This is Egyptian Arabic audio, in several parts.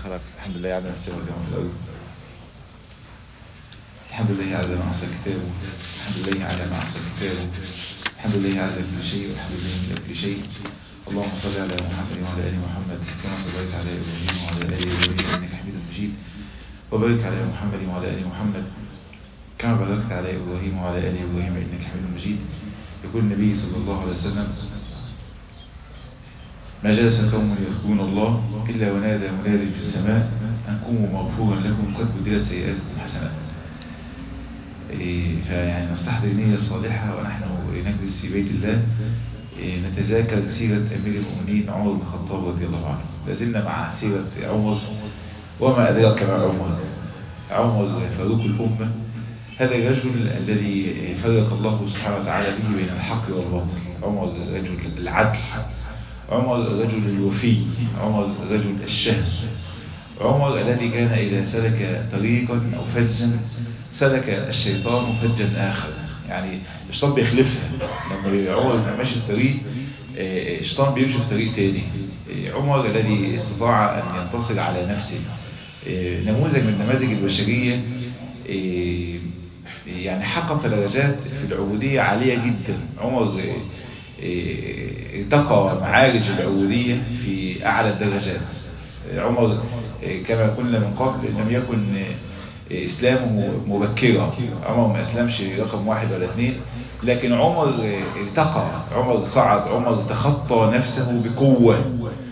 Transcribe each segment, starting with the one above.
خلاص الحمد لله على السلامة في الأرض الحمد لله على ما أحسن كتابه الحمد لله على ما أحسن كتابه الحمد لله على كل شيء والحمد لله من كل شيء اللهم صل على محمد وعلى آل محمد كما صليت على إبراهيم وعلى آل إبراهيم إنك حميد مجيد وبارك على محمد وعلى آل محمد كما باركت على إبراهيم وعلى آل إبراهيم إنك حميد مجيد يقول النبي صلى الله عليه وسلم ما جلس قوم يذكرون الله إلا ونادى مناد في السماء أن قوموا مغفورا لكم قد بدلت سيئاتكم حسنات إيه فيعني نستحضر نية صالحة ونحن نجلس في بيت الله إيه نتذاكر سيرة أمير المؤمنين عمر بن الخطاب رضي الله عنه لازلنا مع سيرة عمر وما أدراك ما عمر عمر فاروق الأمة هذا الرجل الذي فرق الله سبحانه وتعالى به بين الحق والباطل عمر رجل العدل عمر الرجل الوفي عمر الرجل الشهم عمر الذي كان إذا سلك طريقا أو فجا سلك الشيطان فجا آخر يعني الشيطان بيخلفها لما عمر ماشي في طريق الشيطان بيمشي في طريق تاني عمر الذي استطاع أن ينتصر على نفسه نموذج من نماذج البشرية يعني حقق درجات في العبودية عالية جدا عمر ارتقى معارج العبودية في أعلى الدرجات عمر كما قلنا من قبل لم يكن إسلامه مبكرا عمر ما أسلمش رقم واحد ولا اثنين لكن عمر ارتقى عمر صعد عمر تخطى نفسه بقوة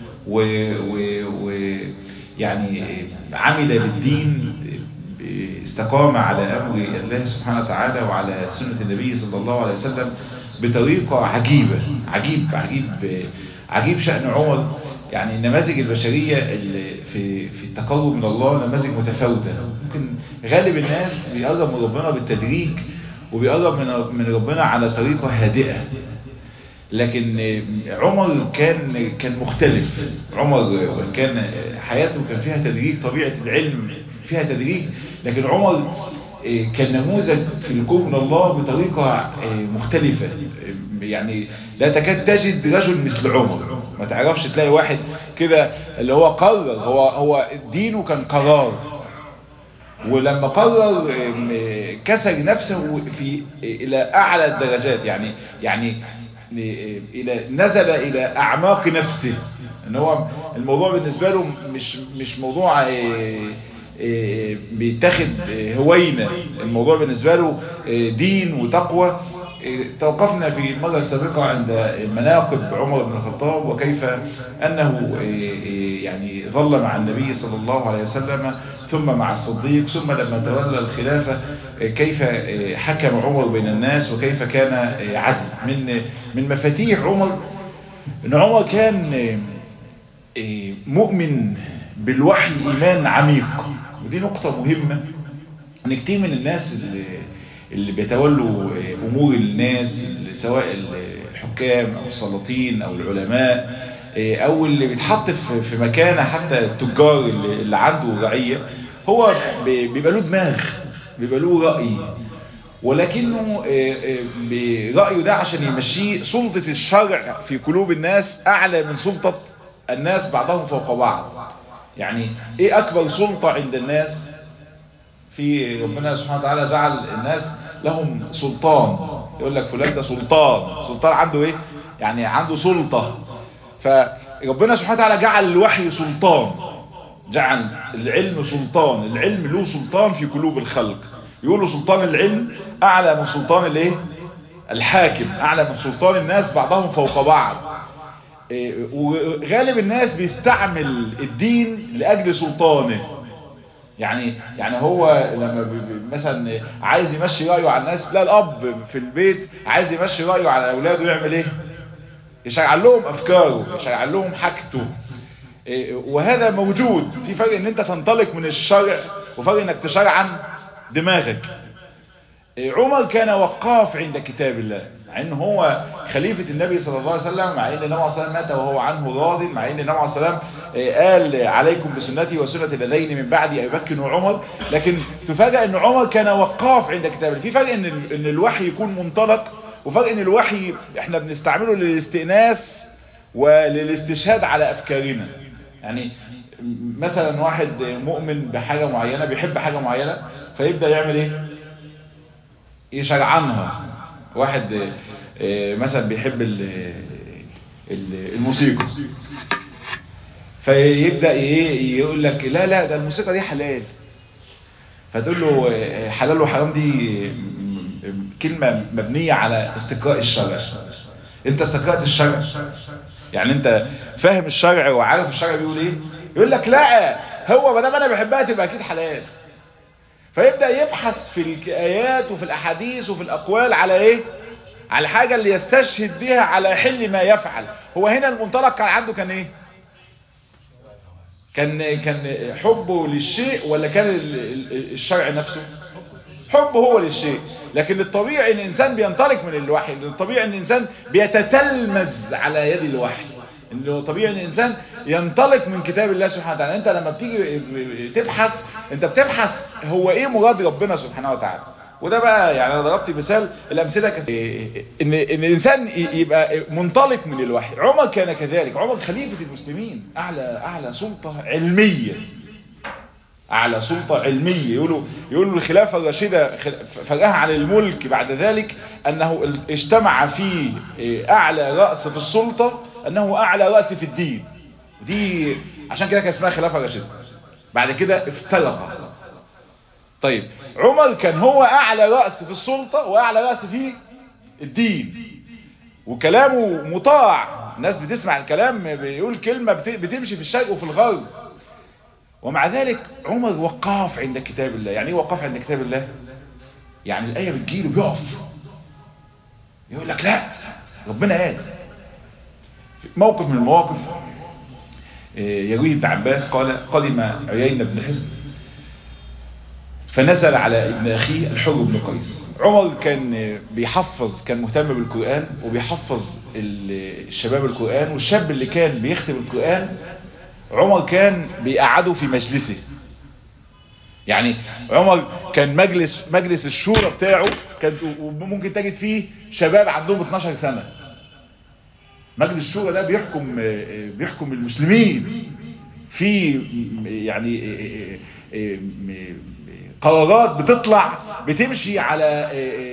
ويعني عمل بالدين استقام على أمر الله سبحانه وتعالى وعلى سنة النبي صلى الله عليه وسلم بطريقة عجيبة عجيب عجيب عجيب شأن عمر يعني النماذج البشرية اللي في في التقرب من الله نماذج متفاوتة ممكن غالب الناس بيقرب من ربنا بالتدريج وبيقرب من من ربنا على طريقة هادئة لكن عمر كان كان مختلف عمر كان حياته كان فيها تدريج طبيعة العلم فيها تدريج لكن عمر كان نموذج في الكون من الله بطريقة مختلفة يعني لا تكاد تجد رجل مثل عمر ما تعرفش تلاقي واحد كده اللي هو قرر هو هو دينه كان قرار ولما قرر كسر نفسه في الى اعلى الدرجات يعني يعني الى نزل الى اعماق نفسه ان هو الموضوع بالنسبه له مش مش موضوع بيتاخد هوينة الموضوع بالنسبة له دين وتقوى توقفنا في المرة السابقة عند مناقب عمر بن الخطاب وكيف أنه يعني ظل مع النبي صلى الله عليه وسلم ثم مع الصديق ثم لما تولى الخلافة كيف حكم عمر بين الناس وكيف كان عدل من من مفاتيح عمر ان عمر كان مؤمن بالوحي إيمان عميق ودي نقطة مهمة ان كتير من الناس اللي, اللي بيتولوا امور الناس سواء الحكام او السلاطين او العلماء او اللي بيتحط في مكانه حتى التجار اللي عنده رعية هو بيبقى له دماغ بيبقى له رأي ولكنه برأيه ده عشان يمشيه سلطة الشرع في قلوب الناس اعلى من سلطة الناس بعضهم فوق بعض يعني ايه اكبر سلطة عند الناس في ربنا سبحانه وتعالى جعل الناس لهم سلطان يقول لك فلان ده سلطان سلطان عنده ايه يعني عنده سلطة فربنا سبحانه وتعالى جعل الوحي سلطان جعل العلم سلطان العلم له سلطان في قلوب الخلق يقولوا سلطان العلم اعلى من سلطان الايه الحاكم اعلى من سلطان الناس بعضهم فوق بعض وغالب الناس بيستعمل الدين لأجل سلطانه يعني يعني هو لما مثلا عايز يمشي رأيه على الناس لا الأب في البيت عايز يمشي رأيه على أولاده يعمل ايه يشغل لهم أفكاره يشغل لهم حاجته وهذا موجود في فرق ان انت تنطلق من الشرع وفرق انك تشرعن دماغك عمر كان وقاف عند كتاب الله مع ان هو خليفة النبي صلى الله عليه وسلم مع ان النبي صلى الله عليه وسلم مات وهو عنه راض مع ان النبي صلى الله عليه وسلم قال عليكم بسنتي وسنة الذين من بعد ابي بكر وعمر لكن تفاجأ ان عمر كان وقاف عند كتاب الله في فرق ان ان الوحي يكون منطلق وفرق ان الوحي احنا بنستعمله للاستئناس وللاستشهاد على افكارنا يعني مثلا واحد مؤمن بحاجة معينة بيحب حاجة معينة فيبدأ يعمل ايه يشجعنها واحد مثلا بيحب الموسيقى فيبدأ ايه يقول لك لا لا ده الموسيقى دي حلال فتقول له حلال وحرام دي كلمة مبنية على استقراء الشرع انت استقرأت الشرع يعني انت فاهم الشرع وعارف الشرع بيقول ايه يقول لك لا هو ما دام انا بحبها تبقى اكيد حلال فيبدأ يبحث في الآيات وفي الأحاديث وفي الأقوال على ايه على الحاجة اللي يستشهد بها على حل ما يفعل هو هنا المنطلق كان عنده كان ايه كان كان حبه للشيء ولا كان الشرع نفسه حبه هو للشيء لكن الطبيعي ان الانسان بينطلق من الوحي الطبيعي ان الانسان بيتتلمذ على يد الوحي انه طبيعي ان الانسان ينطلق من كتاب الله سبحانه وتعالى انت لما بتيجي تبحث انت بتبحث هو ايه مراد ربنا سبحانه وتعالى وده بقى يعني انا ضربت مثال الامثله كثيره ان ان الانسان يبقى منطلق من الوحي عمر كان كذلك عمر خليفه المسلمين اعلى اعلى سلطه علميه اعلى سلطه علميه يقولوا يقولوا الخلافه الراشده فرقها عن الملك بعد ذلك انه اجتمع فيه اعلى راس في السلطه انه اعلى راس في الدين دي عشان كده كان اسمها خلافه راشده بعد كده افترق طيب عمر كان هو اعلى رأس في السلطة واعلى رأس في الدين وكلامه مطاع الناس بتسمع الكلام بيقول كلمة بتمشي في الشرق وفي الغرب ومع ذلك عمر وقاف عند كتاب الله يعني ايه وقاف عند كتاب الله يعني الآية بتجيله بيقف يقول لك لا ربنا قال موقف من المواقف يرويه ابن عباس قال قدم عيينة بن حزن فنزل على ابن أخيه الحر بن قيس عمر كان بيحفظ كان مهتم بالقرآن وبيحفظ الشباب القرآن والشاب اللي كان بيختم القرآن عمر كان بيقعده في مجلسه يعني عمر كان مجلس مجلس الشورى بتاعه كان ممكن تجد فيه شباب عندهم 12 سنة مجلس الشورى ده بيحكم بيحكم المسلمين في يعني قرارات بتطلع بتمشي على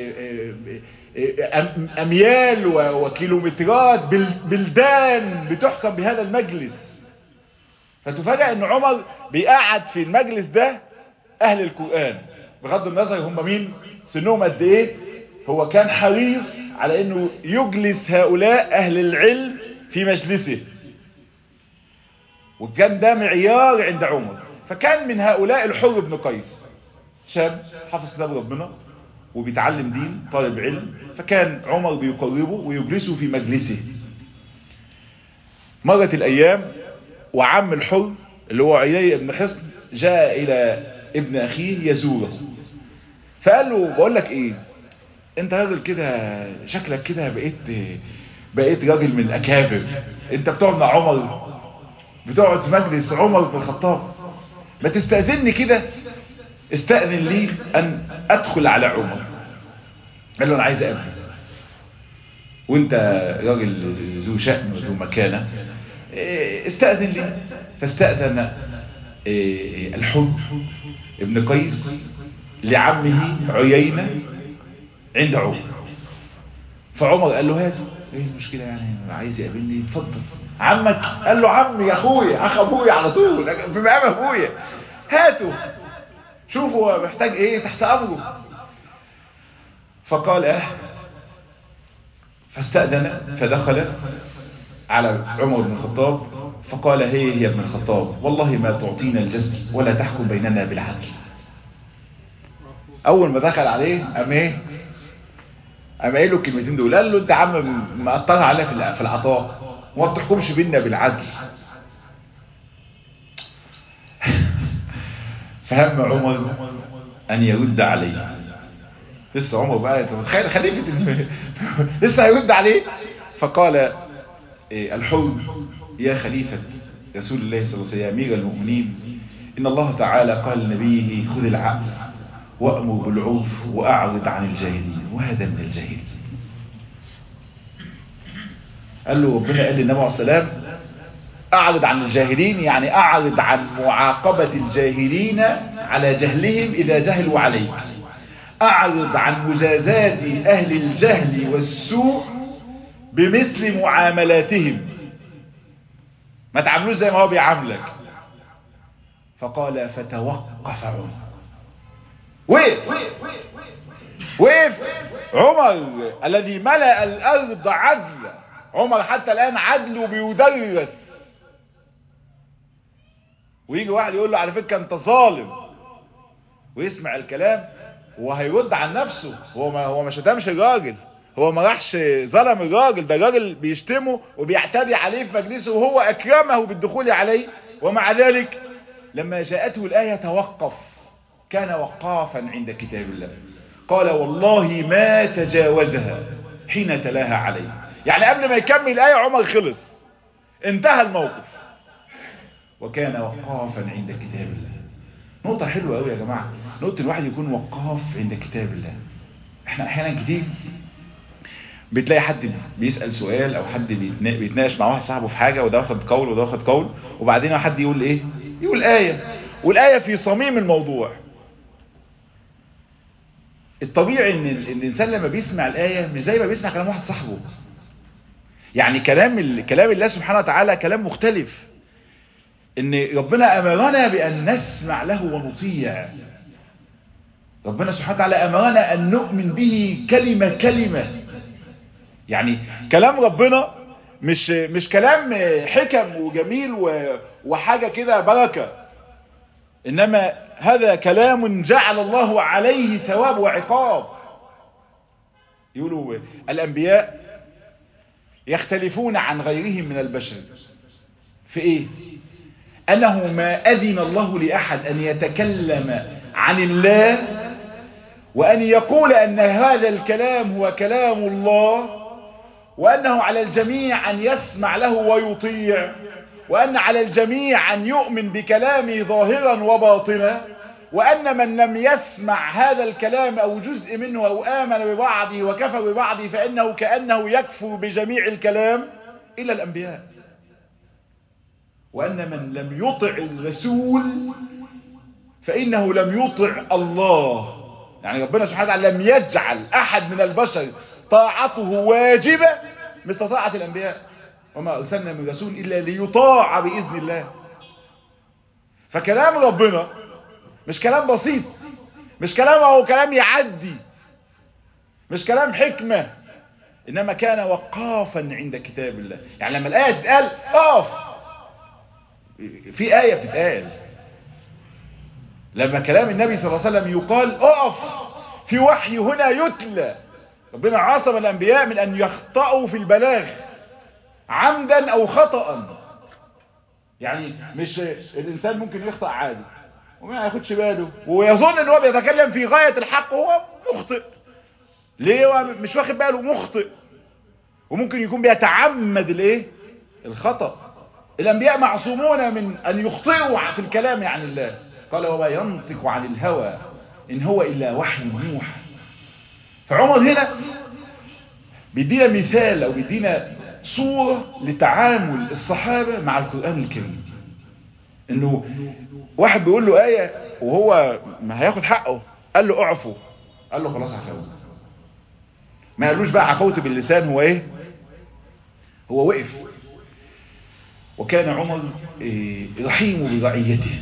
اميال وكيلومترات بلدان بتحكم بهذا المجلس فتفاجأ ان عمر بيقعد في المجلس ده اهل القرآن بغض النظر هم مين سنهم قد ايه هو كان حريص على انه يجلس هؤلاء اهل العلم في مجلسه وكان ده معيار عند عمر فكان من هؤلاء الحر بن قيس شاب حافظ كتاب ربنا وبيتعلم دين طالب علم فكان عمر بيقربه ويجلسه في مجلسه مرت الايام وعم الحر اللي هو عيي بن حصن جاء الى ابن اخيه يزوره فقال له بقول لك ايه انت راجل كده شكلك كده بقيت بقيت راجل من الاكابر انت بتقعد مع عمر بتقعد في مجلس عمر بن الخطاب ما تستأذني كده استأذن لي ان ادخل على عمر قال له انا عايز اقابله وانت راجل ذو شأن وذو مكانة استأذن لي فاستأذن الحب ابن قيس لعمه عيينة عند عمر فعمر قال له هات ايه المشكلة يعني عايز يقابلني اتفضل عمك قال له عمي يا اخويا اخ ابويا على طول في مقام ابويا هاته شوفوا هو محتاج ايه تحت امره فقال اه فاستأذن فدخل على عمر بن الخطاب فقال هي هي ابن الخطاب والله ما تعطينا الجزل ولا تحكم بيننا بالعدل اول ما دخل عليه قام ايه قام قايل له الكلمتين دول قال له انت عم مقطعها علينا في العطاء وما بتحكمش بينا بالعدل فهم عمر ان يرد عليه لسه عمر بقى انت متخيل خليفه لسه هيرد عليه فقال الحر يا خليفة رسول الله صلى الله عليه وسلم أمير المؤمنين إن الله تعالى قال لنبيه خذ العقل وأمر بالعرف وأعرض عن الجاهلين وهذا من الجاهلين قال له ربنا قال للنبي عليه السلام اعرض عن الجاهلين يعني اعرض عن معاقبة الجاهلين على جهلهم اذا جهلوا عليك اعرض عن مجازات اهل الجهل والسوء بمثل معاملاتهم ما تعاملوش زي ما هو بيعاملك فقال فتوقف عمر وقف وقف عمر الذي ملأ الارض عدل عمر حتى الان عدله بيدرس ويجي واحد يقول له على فكرة انت ظالم ويسمع الكلام وهيرد عن نفسه هو ما هو ما شتمش الراجل هو ما راحش ظلم الراجل ده الراجل بيشتمه وبيعتدي عليه في مجلسه وهو اكرمه بالدخول عليه ومع ذلك لما جاءته الآية توقف كان وقافا عند كتاب الله قال والله ما تجاوزها حين تلاها عليه يعني قبل ما يكمل الآية عمر خلص انتهى الموقف وكان وقافا عند كتاب الله نقطة حلوة قوي يا جماعة نقطة الواحد يكون وقاف عند كتاب الله احنا احيانا كتير بتلاقي حد بيسأل سؤال او حد بيتناقش مع واحد صاحبه في حاجة وده واخد قول وده واخد قول وبعدين حد يقول ايه يقول آية والآية في صميم الموضوع الطبيعي ان الانسان لما بيسمع الآية مش زي ما بيسمع كلام واحد صاحبه يعني كلام كلام الله سبحانه وتعالى كلام مختلف ان ربنا امرنا بان نسمع له ونطيع ربنا سبحانه وتعالى امرنا ان نؤمن به كلمة كلمة يعني كلام ربنا مش مش كلام حكم وجميل وحاجة كده بركة انما هذا كلام جعل الله عليه ثواب وعقاب يقولوا الانبياء يختلفون عن غيرهم من البشر في ايه انه ما اذن الله لاحد ان يتكلم عن الله وان يقول ان هذا الكلام هو كلام الله وانه على الجميع ان يسمع له ويطيع وان على الجميع ان يؤمن بكلامه ظاهرا وباطنا وأن من لم يسمع هذا الكلام أو جزء منه أو آمن ببعضه وكفر ببعضه فإنه كأنه يكفر بجميع الكلام إلى الأنبياء وأن من لم يطع الرسول فإنه لم يطع الله يعني ربنا سبحانه وتعالى لم يجعل أحد من البشر طاعته واجبة مثل طاعة الأنبياء وما أرسلنا من رسول إلا ليطاع بإذن الله فكلام ربنا مش كلام بسيط مش كلام هو كلام يعدي مش كلام حكمة إنما كان وقافا عند كتاب الله يعني لما الآية تتقال اقف في آية بتتقال لما كلام النبي صلى الله عليه وسلم يقال اقف في وحي هنا يتلى ربنا عاصم الأنبياء من أن يخطئوا في البلاغ عمدا أو خطأ يعني مش الإنسان ممكن يخطأ عادي وما ياخدش باله ويظن ان هو بيتكلم في غاية الحق وهو مخطئ ليه هو مش واخد باله مخطئ وممكن يكون بيتعمد الايه الخطأ الانبياء معصومون من ان يخطئوا في الكلام عن الله قال وما ينطق عن الهوى ان هو الا وحي يوحى فعمر هنا بيدينا مثال او بيدينا صورة لتعامل الصحابة مع القرآن الكريم انه واحد بيقول له آية وهو ما هياخد حقه قال له اعفو قال له خلاص عفوت ما قالوش بقى عفوت باللسان هو ايه هو وقف وكان عمر إيه رحيم برعيته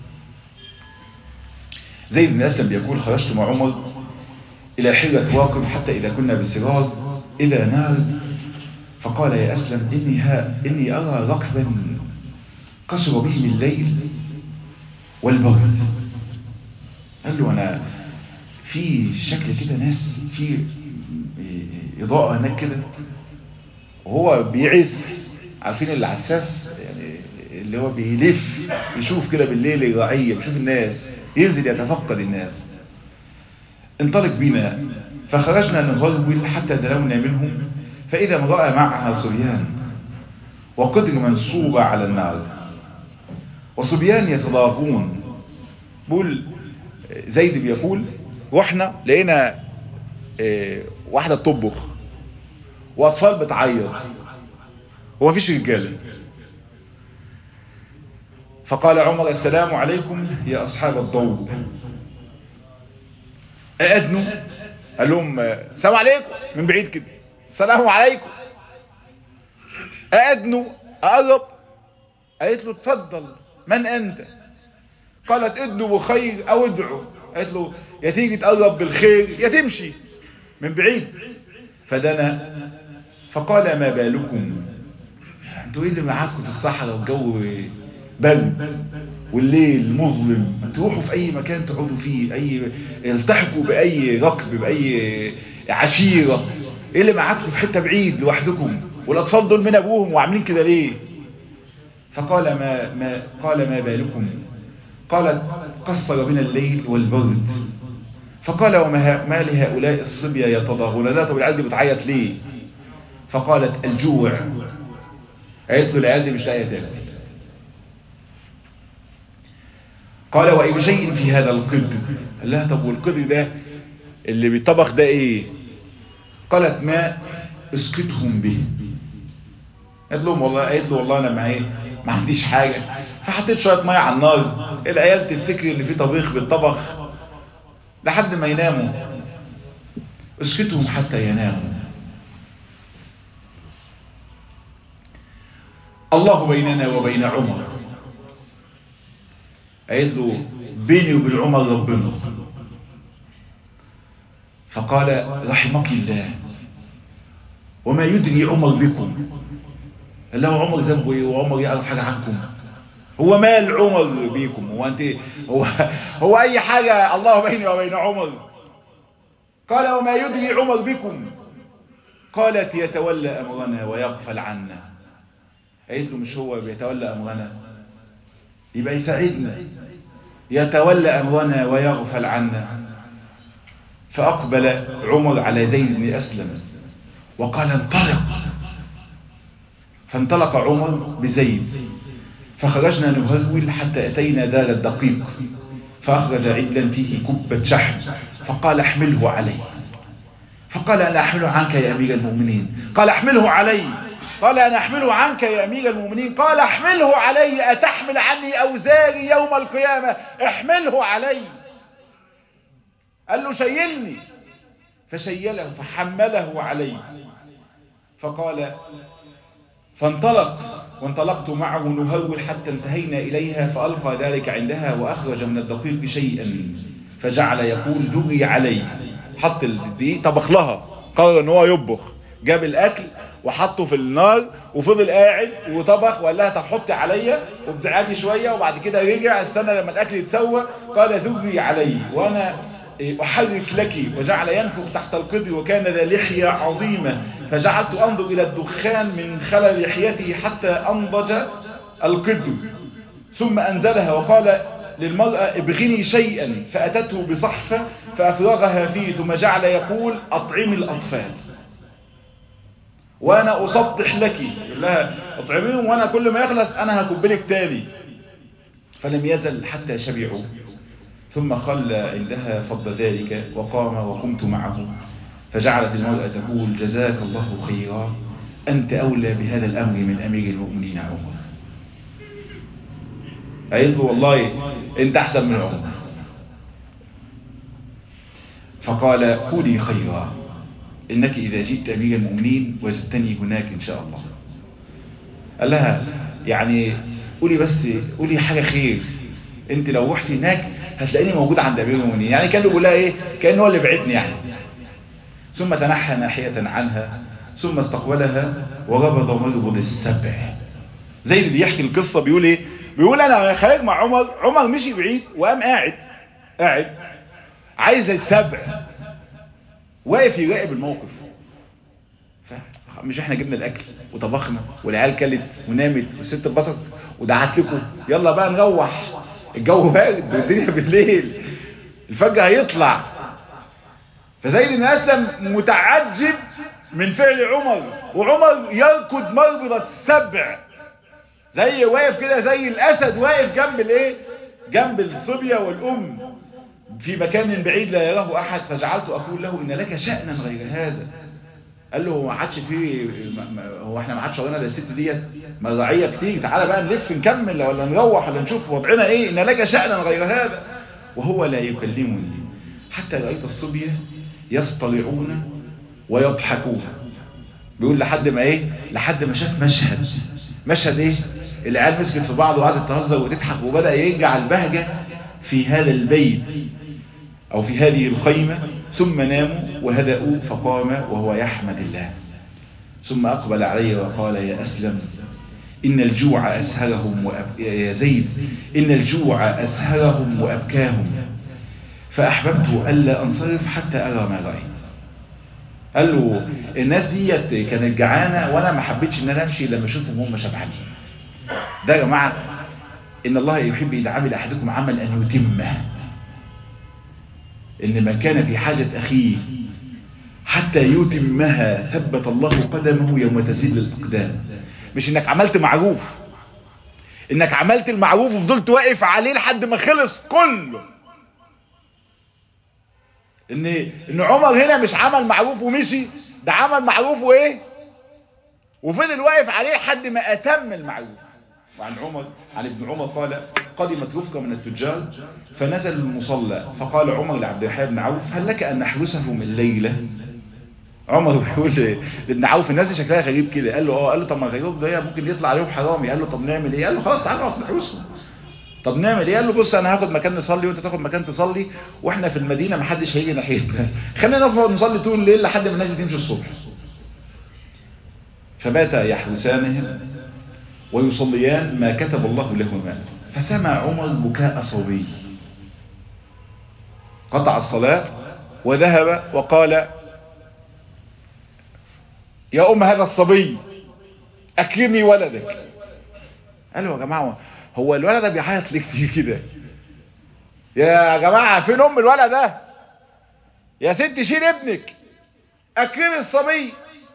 زيد بن اسلم بيقول خرجت مع عمر الى حيرة واقف حتى اذا كنا بالسراج اذا نار فقال يا اسلم اني, ها إني ارى ركبا قصر بهم الليل والبرد قال له انا في شكل كده ناس في اضاءة هناك كده وهو بيعز عارفين العساس يعني اللي هو بيلف يشوف كده بالليل الرعية بيشوف الناس ينزل يتفقد الناس انطلق بنا فخرجنا نغرول حتى دلونا منهم فإذا امرأة معها صبيان وقدر منصوبة على النار وصبيان يتضاغون بقول زيد بيقول رحنا لقينا اه واحدة تطبخ واطفال بتعيط ومفيش رجاله فقال عمر السلام عليكم يا أصحاب الضوء أأذنوا قال لهم السلام عليكم من بعيد كده السلام عليكم أأذنوا أقرب قالت له اتفضل من أنت قالت ادنوا بخير أو ادعوا قالت له يا تيجي تقرب بالخير يا تمشي من بعيد فدنا فقال ما بالكم انتوا ايه اللي معاكم في الصحراء والجو برد والليل مظلم تروحوا في اي مكان تقعدوا فيه اي التحقوا باي ركب باي عشيرة ايه اللي معاكم في حتة بعيد لوحدكم والاطفال دول من ابوهم وعاملين كده ليه فقال ما, ما قال ما بالكم قالت قصر بنا الليل والبرد فقال وما ما لهؤلاء الصبية يتضاغون لا طب العيال دي بتعيط ليه فقالت الجوع قالت له العيال دي مش لاقيه تاكل قال واي شيء في هذا القدر قال لها طب والقدر ده اللي بيطبخ ده ايه قالت ما اسكتهم به قالت لهم والله قالت له والله انا معايا ما عنديش حاجه فحطيت شويه ميه على النار العيال تفتكر ان في طبيخ بالطبخ لحد ما يناموا اسكتهم حتى يناموا الله بيننا وبين عمر قالت له بيني وبين عمر ربنا فقال رحمك الله وما يدري عمر بكم قال له عمر ذنبه ايه وعمر يعرف حاجه عنكم هو مال عمر بيكم هو انت هو هو اي حاجه الله بيني وبين عمر قال وما يدري عمر بكم قالت يتولى امرنا ويغفل عنا قالت له مش هو بيتولى امرنا يبقى يساعدنا يتولى امرنا ويغفل عنا فاقبل عمر على زيد بن اسلم وقال انطلق فانطلق عمر بزيد فخرجنا نهرول حتى أتينا دار الدقيق فأخرج عدلا فيه كبة شحم فقال احمله علي فقال أنا أحمله عنك يا أمير المؤمنين قال احمله علي قال أنا أحمله عنك يا أمير المؤمنين قال احمله علي أتحمل عني أوزاري يوم القيامة احمله علي قال له شيلني فشيله فحمله علي فقال فانطلق وانطلقت معه نهول حتى انتهينا إليها فألقى ذلك عندها وأخرج من الدقيق شيئا فجعل يقول ذري علي حط الدقيق طبخ لها قرر ان هو يطبخ جاب الاكل وحطه في النار وفضل قاعد وطبخ وقال لها طب حطي عليا وابتعادي شويه وبعد كده رجع استنى لما الاكل يتسوى قال ذري علي وانا أحرك لك وجعل ينفخ تحت القدر وكان ذا لحية عظيمة فجعلت أنظر إلى الدخان من خلال لحيته حتى أنضج القدر ثم أنزلها وقال للمرأة ابغني شيئا فأتته بصحفة فأفرغها فيه ثم جعل يقول أطعمي الأطفال وأنا أسطح لك يقول لها أطعميهم وأنا كل ما يخلص أنا هكبلك تاني فلم يزل حتى شبعوا ثم خلى عندها فضل ذلك وقام وقمت معه فجعلت المرأة تقول جزاك الله خيرا أنت أولى بهذا الأمر من أمير المؤمنين عمر قالت له والله أنت أحسن من عمر فقال قولي خيرا إنك إذا جئت أمير المؤمنين وجدتني هناك إن شاء الله قال لها يعني قولي بس قولي حاجة خير انت لو رحت هناك هتلاقيني موجود عند امير المؤمنين يعني كان بيقول لها ايه كان هو اللي بعتني يعني ثم تنحى ناحية عنها ثم استقبلها وربض مربض السبع زي اللي بيحكي القصة بيقول ايه بيقول انا خارج مع عمر عمر مشي بعيد وقام قاعد قاعد عايز السبع واقف يراقب الموقف مش احنا جبنا الاكل وطبخنا والعيال كلت ونامت والست اتبسطت ودعت لكم يلا بقى نروح الجو بارد والدنيا بالليل الفجر هيطلع فزيد بن اسلم متعجب من فعل عمر وعمر يركض مربض السبع زي واقف كده زي الاسد واقف جنب الايه جنب الصبيه والام في مكان بعيد لا يراه احد فجعلت اقول له ان لك شأنا غير هذا قال له هو ما عادش فيه هو احنا ما عادش ورانا الا الست ديت مزرعيه كتير تعالى بقى نلف نكمل ولا نروح ولا نشوف وضعنا ايه ان لك شأنا غير هذا وهو لا يكلمني حتى رأيت الصبية يصطلعون ويضحكون بيقول لحد ما ايه لحد ما شاف مشهد مشهد ايه العيال مسكت في بعض وقعدت تهزر وتضحك وبدأ يرجع البهجة في هذا البيت او في هذه الخيمة ثم ناموا وهدأوا فقام وهو يحمد الله ثم أقبل علي وقال يا أسلم إن الجوع أسهرهم وأب... يا زيد إن الجوع أسهرهم وأبكاهم فأحببت ألا أنصرف حتى أرى ما رأيت قال له الناس ديت كانت جعانة وأنا ما حبيتش إن أنا أمشي لما أشوفهم هم شبعانين ده يا جماعة إن الله يحب إذا عمل أحدكم عمل أن يتمه إن من كان في حاجة أخيه حتى يتمها ثبت الله قدمه يوم تزيل الأقدام مش إنك عملت معروف إنك عملت المعروف وفضلت واقف عليه لحد ما خلص كله إن إن عمر هنا مش عمل معروف ومشي ده عمل معروف وإيه وفضل واقف عليه لحد ما أتم المعروف وعن عمر عن ابن عمر قال قدمت رفقة من التجار فنزل المصلى فقال عمر لعبد الرحمن بن عوف هل لك أن نحرسهم الليلة عمر بيقول لابن عوف الناس دي شكلها غريب كده قال له اه قال له طب ما غيرهم ده ممكن يطلع عليهم حرامي قال له طب نعمل ايه قال له خلاص تعالى نقف نحرسهم طب نعمل ايه قال له بص انا هاخد مكان نصلي وانت تاخد مكان تصلي واحنا في المدينه ما حدش هيجي ناحيتنا خلينا نفضل نصلي طول الليل لحد ما الناس تمشي الصبح فبات يحرسانهم ويصليان ما كتب الله لهما فسمع عمر بكاء صبي قطع الصلاة وذهب وقال يا أم هذا الصبي أكرمي ولدك قالوا يا جماعة هو الولد ده بيعيط ليه كده يا جماعة فين أم الولد ده يا ست شيل ابنك أكرمي الصبي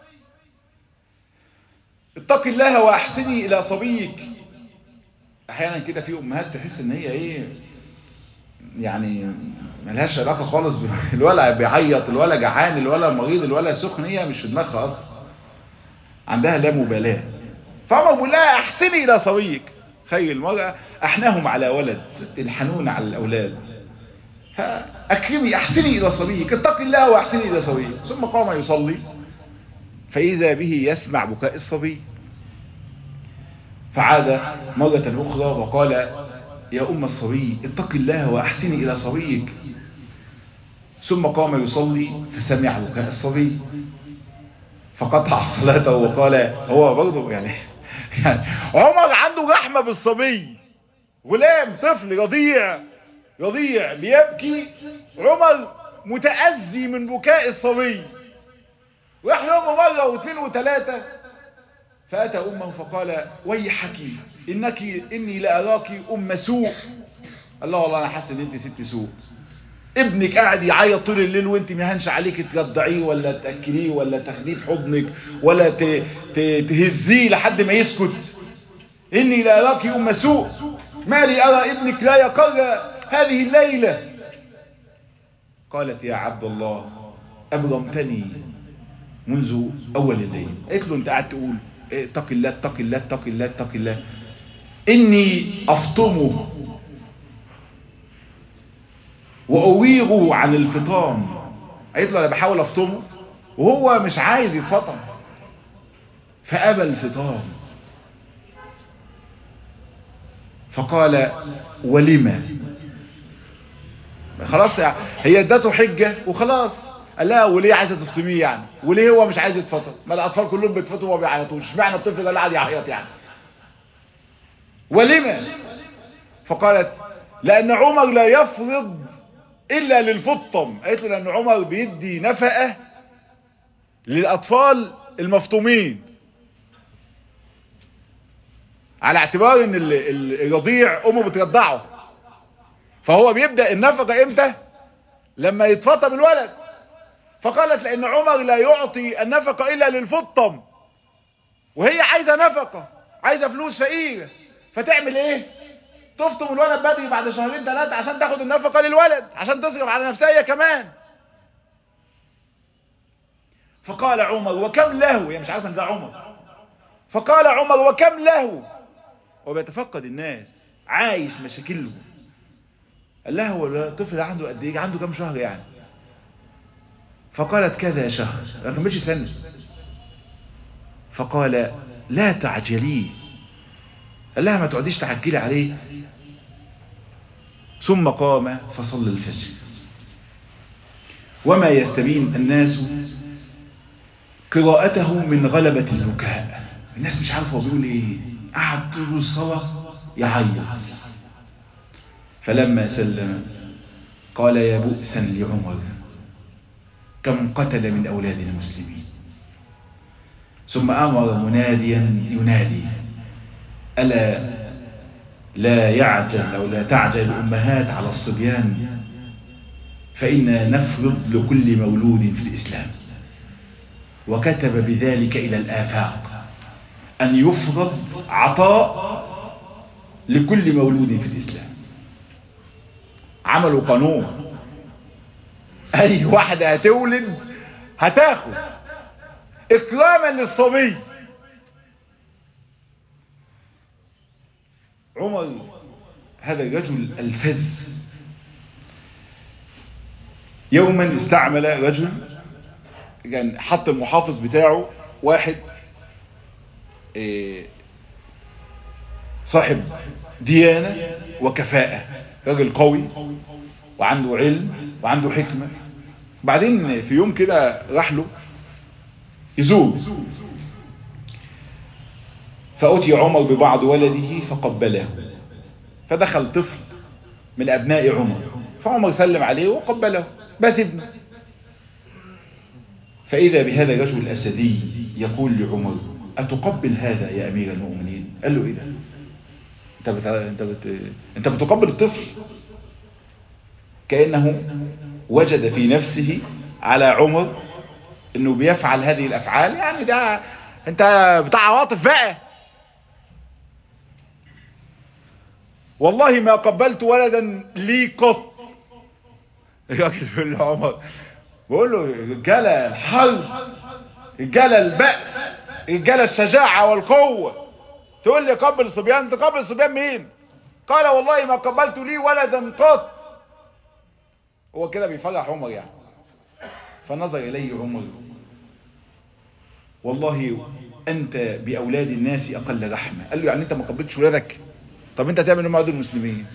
اتقي الله واحسني الى صبيك احيانا كده في امهات تحس ان هي ايه يعني ملهاش علاقه خالص الولد بيعيط الولد جعان الولد مريض الولد سخن هي مش في دماغها اصلا عندها لا مبالاه فامر بيقول لها احسني الى صبيك خير المراه احناهم على ولد الحنون على الاولاد فاكرمي احسني الى صبيك اتقي الله واحسني الى صبيك ثم قام يصلي فإذا به يسمع بكاء الصبي فعاد مرة أخرى وقال يا أم الصبي اتق الله وأحسني إلى صبيك ثم قام يصلي فسمع بكاء الصبي فقطع صلاته وقال هو برضه يعني, يعني عمر عنده رحمة بالصبي غلام طفل رضيع رضيع بيبكي عمر متأذي من بكاء الصبي راح لأمه مرة واثنين وثلاثة فأتى أمه فقال ويحك إنك إني لأراك أم سوء الله والله أنا حاسس إن أنت ست سوء ابنك قاعد يعيط طول الليل وانت مهنش عليك ترضعيه ولا تأكليه ولا تاخديه في حضنك ولا تهزيه لحد ما يسكت إني لأراك أم سوء ما لي أرى ابنك لا يقر هذه الليلة قالت يا عبد الله أبرمتني منذ أول الليل قلت له أنت قاعد تقول اتق الله اتق الله اتق الله اتق الله إني أفطمه وأويغه عن الفطام قلت له أنا بحاول أفطمه وهو مش عايز يتفطم فأبى الفطام فقال ولما خلاص يعني هي ادته حجة وخلاص قال لها وليه عايزه تفطميه يعني وليه هو مش عايز يتفطم ما الاطفال كلهم بيتفطموا وما بيعيطوش اشمعنى الطفل ده اللي قاعد يعيط يعني ولما فقالت لان عمر لا يفرض الا للفطم قالت له لان عمر بيدي نفقه للاطفال المفطومين على اعتبار ان الرضيع امه بترضعه فهو بيبدا النفقه امتى لما يتفطم الولد فقالت لأن عمر لا يعطي النفقة إلا للفطم وهي عايزة نفقة عايزة فلوس فقيرة فتعمل ايه تفطم الولد بدري بعد شهرين ثلاثة عشان تاخد النفقة للولد عشان تصرف على نفسها هي كمان فقال عمر وكم له يعني مش عارف ان ده عمر فقال عمر وكم له وبيتفقد الناس عايش مشاكلهم قال لها هو الطفل عنده قد ايه عنده كام شهر يعني فقالت كذا شهر ما كملش سنه فقال لا تعجلي قال لها ما تقعديش تعجلي عليه ثم قام فصلى الفجر وما يستبين الناس قراءته من غلبة البكاء الناس مش عارفه هو بيقول ايه قعد طول الصلاة يعيط فلما سلم قال يا بؤسا لعمر كم قتل من أولاد المسلمين ثم أمر مناديا ينادي ألا لا يعجل أو لا تعجل الأمهات على الصبيان فإنا نفرض لكل مولود في الإسلام وكتب بذلك إلى الآفاق أن يفرض عطاء لكل مولود في الإسلام عملوا قانون أي واحدة هتولد هتاخد إكراما للصبي عمر هذا الرجل الفز يوما استعمل رجل كان حط المحافظ بتاعه واحد صاحب ديانة وكفاءة راجل قوي وعنده علم وعنده حكمة بعدين في يوم كده راح له يزور فأتي عمر ببعض ولده فقبله فدخل طفل من أبناء عمر فعمر سلم عليه وقبله بس ابنه فإذا بهذا الرجل الأسدي يقول لعمر أتقبل هذا يا أمير المؤمنين قال له إيه ده أنت, بت... أنت, بت... أنت بتقبل الطفل كأنه وجد في نفسه على عمر أنه بيفعل هذه الأفعال يعني ده أنت بتاع عواطف بقى والله ما قبلت ولدا لي قط الراجل بيقول له عمر بقول له رجاله الحرب رجاله البأس رجاله الشجاعة والقوة تقول لي قبل الصبيان تقبل الصبيان مين قال والله ما قبلت لي ولدا قط هو كده بيفرح عمر يعني فنظر إليه عمر والله أنت بأولاد الناس أقل رحمة قال له يعني أنت ما قبلتش ولادك طب أنت تعمل مع دول المسلمين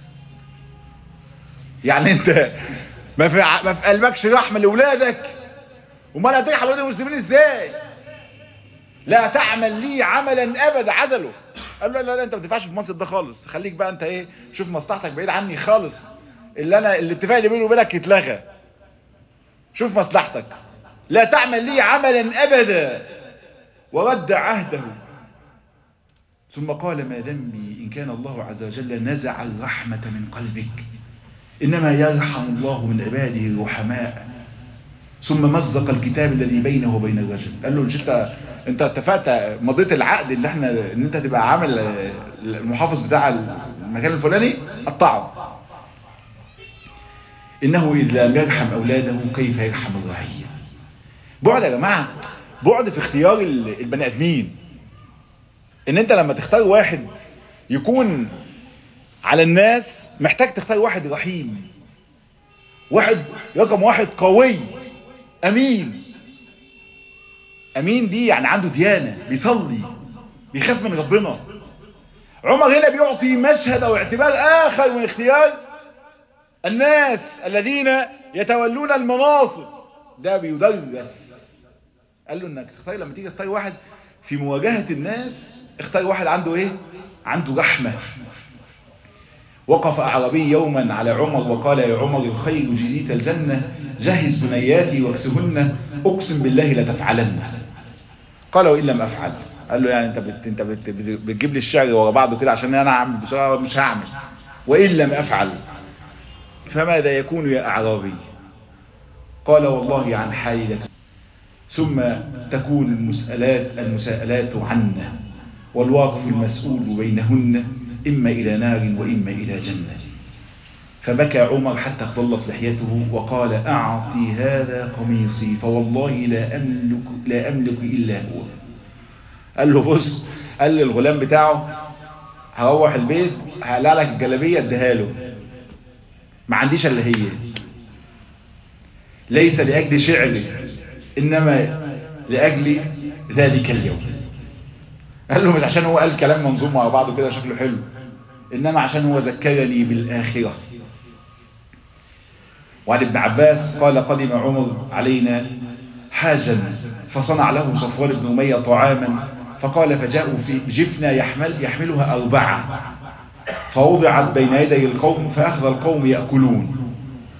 يعني أنت ما في ما في قلبكش رحمة لأولادك وما لا ترحم أولاد المسلمين إزاي لا تعمل لي عملا أبدا عدله قال له لا لا أنت ما تنفعش في المنصب ده خالص خليك بقى أنت إيه شوف مصلحتك بعيد عني خالص اللي أنا الاتفاق اللي بيني وبينك يتلغى شوف مصلحتك لا تعمل لي عملا أبدا ورد عهده ثم قال ما ذنبي إن كان الله عز وجل نزع الرحمة من قلبك إنما يرحم الله من عباده الرحماء ثم مزق الكتاب الذي بينه وبين الرجل قال له انت انت اتفقت مضيت العقد اللي احنا ان انت تبقى عامل المحافظ بتاع المكان الفلاني قطعه انه اذا لم يرحم اولاده كيف يرحم الرعيه بعد يا جماعه بعد في اختيار البني ادمين ان انت لما تختار واحد يكون على الناس محتاج تختار واحد رحيم واحد رقم واحد قوي امين امين دي يعني عنده ديانة بيصلي بيخاف من ربنا عمر هنا بيعطي مشهد او اعتبار اخر من اختيار الناس الذين يتولون المناصب ده بيدرس قال له انك تختار لما تيجي تختار واحد في مواجهة الناس اختار واحد عنده ايه عنده رحمة وقف أعرابي يوما على عمر وقال يا عمر الخير جزيت الجنة جهز بنياتي واكسهن أقسم بالله لتفعلن قال وإن لم أفعل قال له يعني انت بت انت بت بتجيب لي الشعر ورا بعضه كده عشان انا اعمل بسرعه مش هعمل وان لم افعل فماذا يكون يا اعرابي قال والله عن حالك ثم تكون المسألات المساءلات عنا والواقف المسؤول بينهن إما إلى نار وإما إلى جنة فبكى عمر حتى اختلت لحيته وقال أعطي هذا قميصي فوالله لا أملك, لا أملك إلا هو قال له بص قال للغلام بتاعه هروح البيت هقلع لك الجلابية اديها له ما عنديش الا هي ليس لأجل شعري إنما لأجل ذلك اليوم قال له مش عشان هو قال كلام منظوم مع بعضه كده شكله حلو إنما عشان هو ذكرني بالآخرة وعن ابن عباس قال قدم عمر علينا حاجا فصنع له صفوان بن أمية طعاما فقال فجاءوا في جفنة يحمل يحملها أربعة فوضعت بين يدي القوم فأخذ القوم يأكلون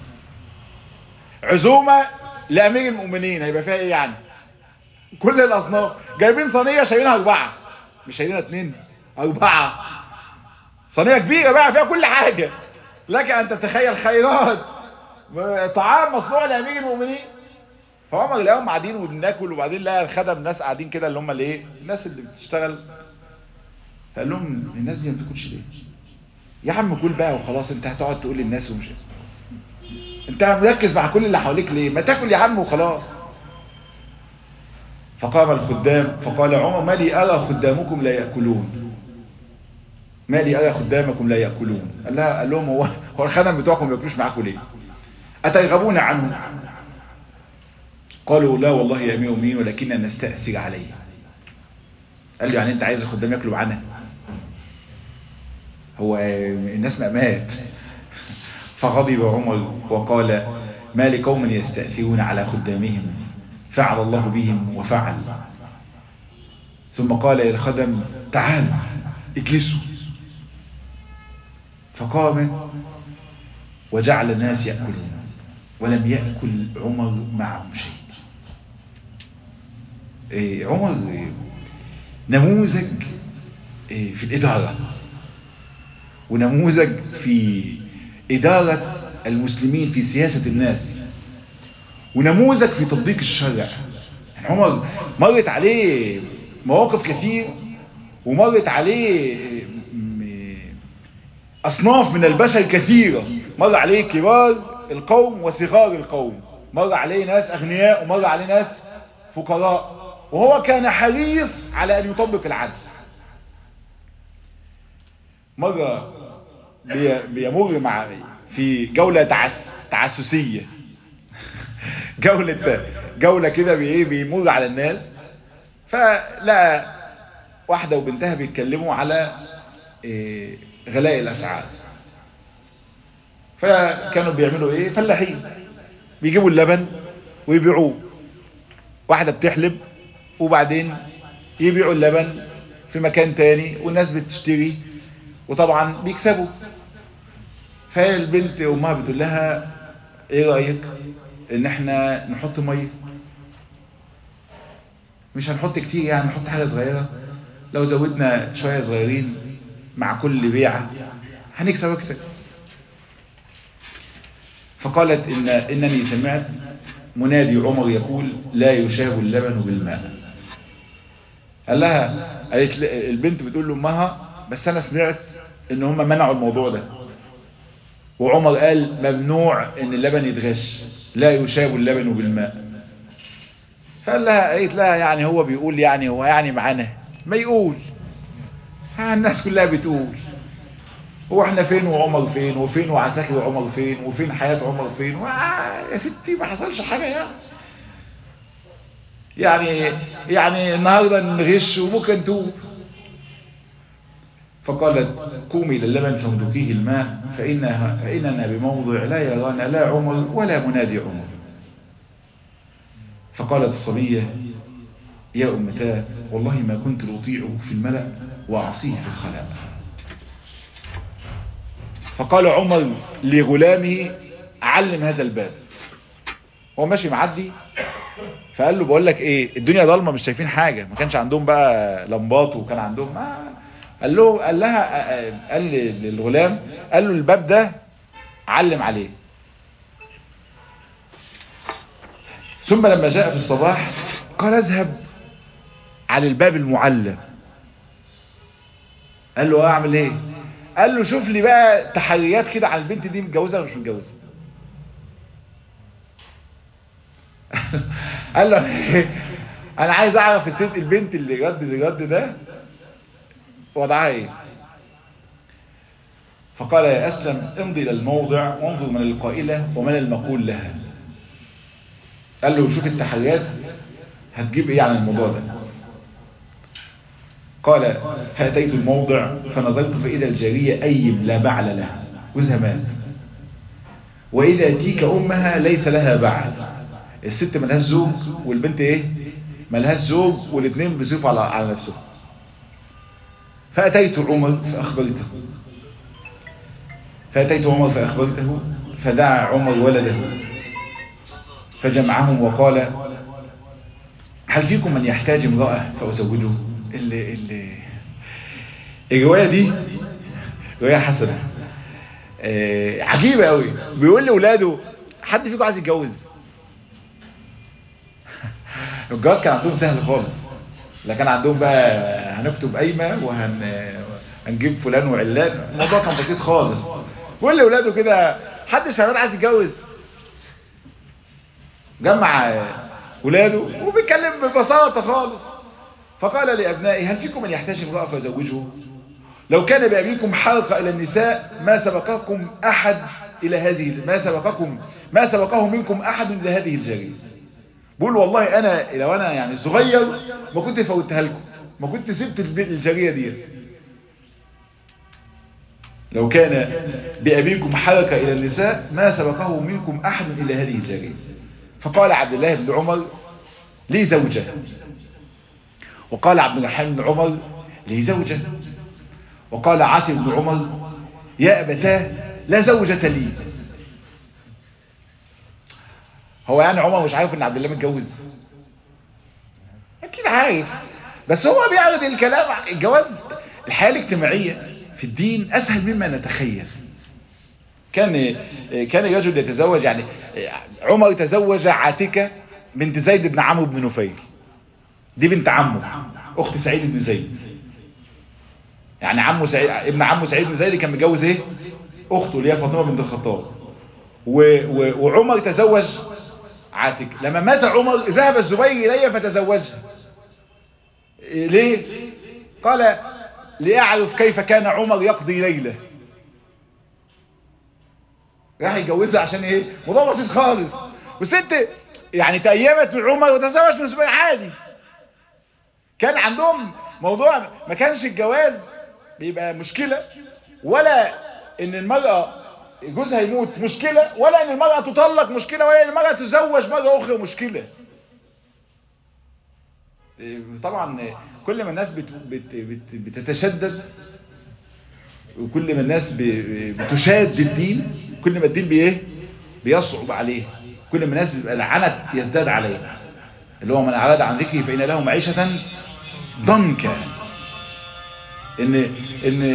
عزومة لأمير المؤمنين هيبقى فيها إيه يعني كل الأصناف جايبين صينية شايلينها أربعة مش شايلينها اتنين أربعة صينية كبيرة بقى فيها كل حاجة لك أن تتخيل خيرات طعام مصنوع لأمير المؤمنين فعمر لقاهم قاعدين وبناكل وبعدين لقى الخدم ناس قاعدين كده اللي هم الايه الناس اللي بتشتغل فقال لهم الناس دي ما بتاكلش ليه يا عم كل بقى وخلاص انت هتقعد تقول للناس ومش انت مركز مع كل اللي حواليك ليه ما تاكل يا عم وخلاص فقام الخدام فقال عمر ما لي ارى خدامكم لا ياكلون ما لي ارى خدامكم لا ياكلون قال لها قال لهم هو هو الخدم بتوعكم ما بياكلوش معاكم ليه اترغبون عنه قالوا لا والله يا امير المؤمنين ولكننا نستأثر عليه قال له يعني انت عايز الخدام ياكلوا معانا هو الناس مات فغضب عمر وقال ما لقوم يستأثرون على خدامهم فعل الله بهم وفعل ثم قال للخدم تعالوا اجلسوا فقام وجعل الناس يأكلون ولم يأكل عمر معهم شيء إيه عمر إيه نموذج إيه في الإدارة ونموذج في إدارة المسلمين في سياسة الناس ونموذج في تطبيق الشرع يعني عمر مرت عليه مواقف كثير ومرت عليه أصناف من البشر كثيرة مر عليه كبار القوم وصغار القوم مر عليه ناس أغنياء ومر عليه ناس فقراء وهو كان حريص على أن يطبق العدل مرة بيمر مع في جولة تعس تعسسية جولة جولة كده بإيه بيمر على الناس فلقى واحدة وبنتها بيتكلموا على إيه غلاء الأسعار فكانوا بيعملوا ايه فلاحين بيجيبوا اللبن ويبيعوه واحدة بتحلب وبعدين يبيعوا اللبن في مكان تاني والناس بتشتري وطبعا بيكسبوا فالبنت امها بتقول لها ايه رأيك ان احنا نحط مية مش هنحط كتير يعني نحط حاجة صغيرة لو زودنا شوية صغيرين مع كل بيعة هنكسب اكتر فقالت إن إنني سمعت منادي عمر يقول لا يشاب اللبن بالماء قال لها قالت البنت بتقول لأمها بس أنا سمعت إن هم منعوا الموضوع ده وعمر قال ممنوع إن اللبن يتغش لا يشاب اللبن بالماء فقال لها قالت لها يعني هو بيقول يعني هو يعني معانا ما يقول الناس كلها بتقول هو احنا فين وعمر فين وفين وعساكر وعمر فين وفين حياة عمر فين يا ستي ما حصلش حاجة يعني يعني يعني النهاردة نغش وممكن توب فقالت قومي للبن فامدكيه الماء فإنها فإننا بموضع لا يرانا لا عمر ولا منادي عمر فقالت الصبية يا أمتاه والله ما كنت لأطيعه في الملأ وأعصيه في الخلاء فقال عمر لغلامه علم هذا الباب هو ماشي معدي فقال له بقول لك ايه الدنيا ضلمه مش شايفين حاجه ما كانش عندهم بقى لمبات وكان عندهم ما قال له قال لها قال للغلام قال له الباب ده علم عليه ثم لما جاء في الصباح قال اذهب على الباب المعلم قال له اعمل ايه قال له شوف لي بقى تحريات كده عن البنت دي متجوزه ولا مش متجوزه قال له انا عايز اعرف الست البنت اللي رد الرد ده وضعها ايه فقال يا اسلم امضي الى الموضع وانظر من القائله ومن المقول لها قال له شوف التحريات هتجيب ايه عن الموضوع ده قال فأتيت الموضع فنظرت فإذا الجارية أيم لا بعل لها جوزها مات وإذا تيك أمها ليس لها بعل الست ملهاش زوج والبنت إيه ملهاش زوج والاثنين بيصرفوا على على نفسهم فأتيت عمر فأخبرته فأتيت عمر فأخبرته فدعا عمر ولده فجمعهم وقال هل فيكم من يحتاج امرأة فأزوجه اللي اللي الرواية دي رواية حسنة آه عجيبة قوي بيقول لأولاده حد فيكم عايز يتجوز الجواز كان عندهم سهل خالص لا كان عندهم بقى هنكتب قايمة وهن هنجيب فلان وعلان الموضوع كان بسيط خالص بيقول لأولاده كده حد شغال عايز يتجوز جمع ولاده وبيتكلم ببساطة خالص فقال لأبنائي هل فيكم من يحتاج امرأة فزوجه لو كان بأبيكم حلقة إلى النساء ما سبقكم أحد إلى هذه ما سبقكم ما سبقه منكم أحد إلى هذه الجارية بقول والله أنا لو أنا يعني صغير ما كنت فوتها لكم ما كنت سبت الجارية دي لو كان بأبيكم حلقة إلى النساء ما سبقه منكم أحد إلى هذه الجارية فقال عبد الله بن عمر لي زوجة وقال عبد الرحمن بن عمر لي زوجة وقال عاصم بن عمر يا أبتاه لا زوجة لي هو يعني عمر مش عارف ان عبد الله متجوز اكيد عارف بس هو بيعرض الكلام الجواز الحياة الاجتماعية في الدين اسهل مما نتخيل كان كان رجل يتزوج يعني عمر تزوج عاتكة بنت زيد بن عمرو بن نفيل دي بنت عمه اخت سعيد بن زيد يعني عمه سعيد ابن عمه سعيد بن زيد كان متجوز ايه اخته اللي هي فاطمه بنت الخطاب و... و... وعمر تزوج عاتك لما مات عمر ذهب الزبير اليها فتزوجها ليه قال لأعرف كيف كان عمر يقضي ليله راح يتجوزها عشان ايه موضوع بسيط خالص والست يعني تأيمت من عمر وتزوج من الزبير عادي كان عندهم موضوع ما كانش الجواز بيبقى مشكلة ولا ان المرأة جوزها يموت مشكلة ولا ان المرأة تطلق مشكلة ولا ان المرأة تزوج مرة اخرى مشكلة طبعا كل ما الناس بت بت بت بتتشدد وكل ما الناس بتشاد الدين كل ما الدين بايه بيصعب عليه كل ما الناس بيبقى العنت يزداد عليه اللي هو من اعرض عن ذكري فإن له معيشة ضنكا ان ان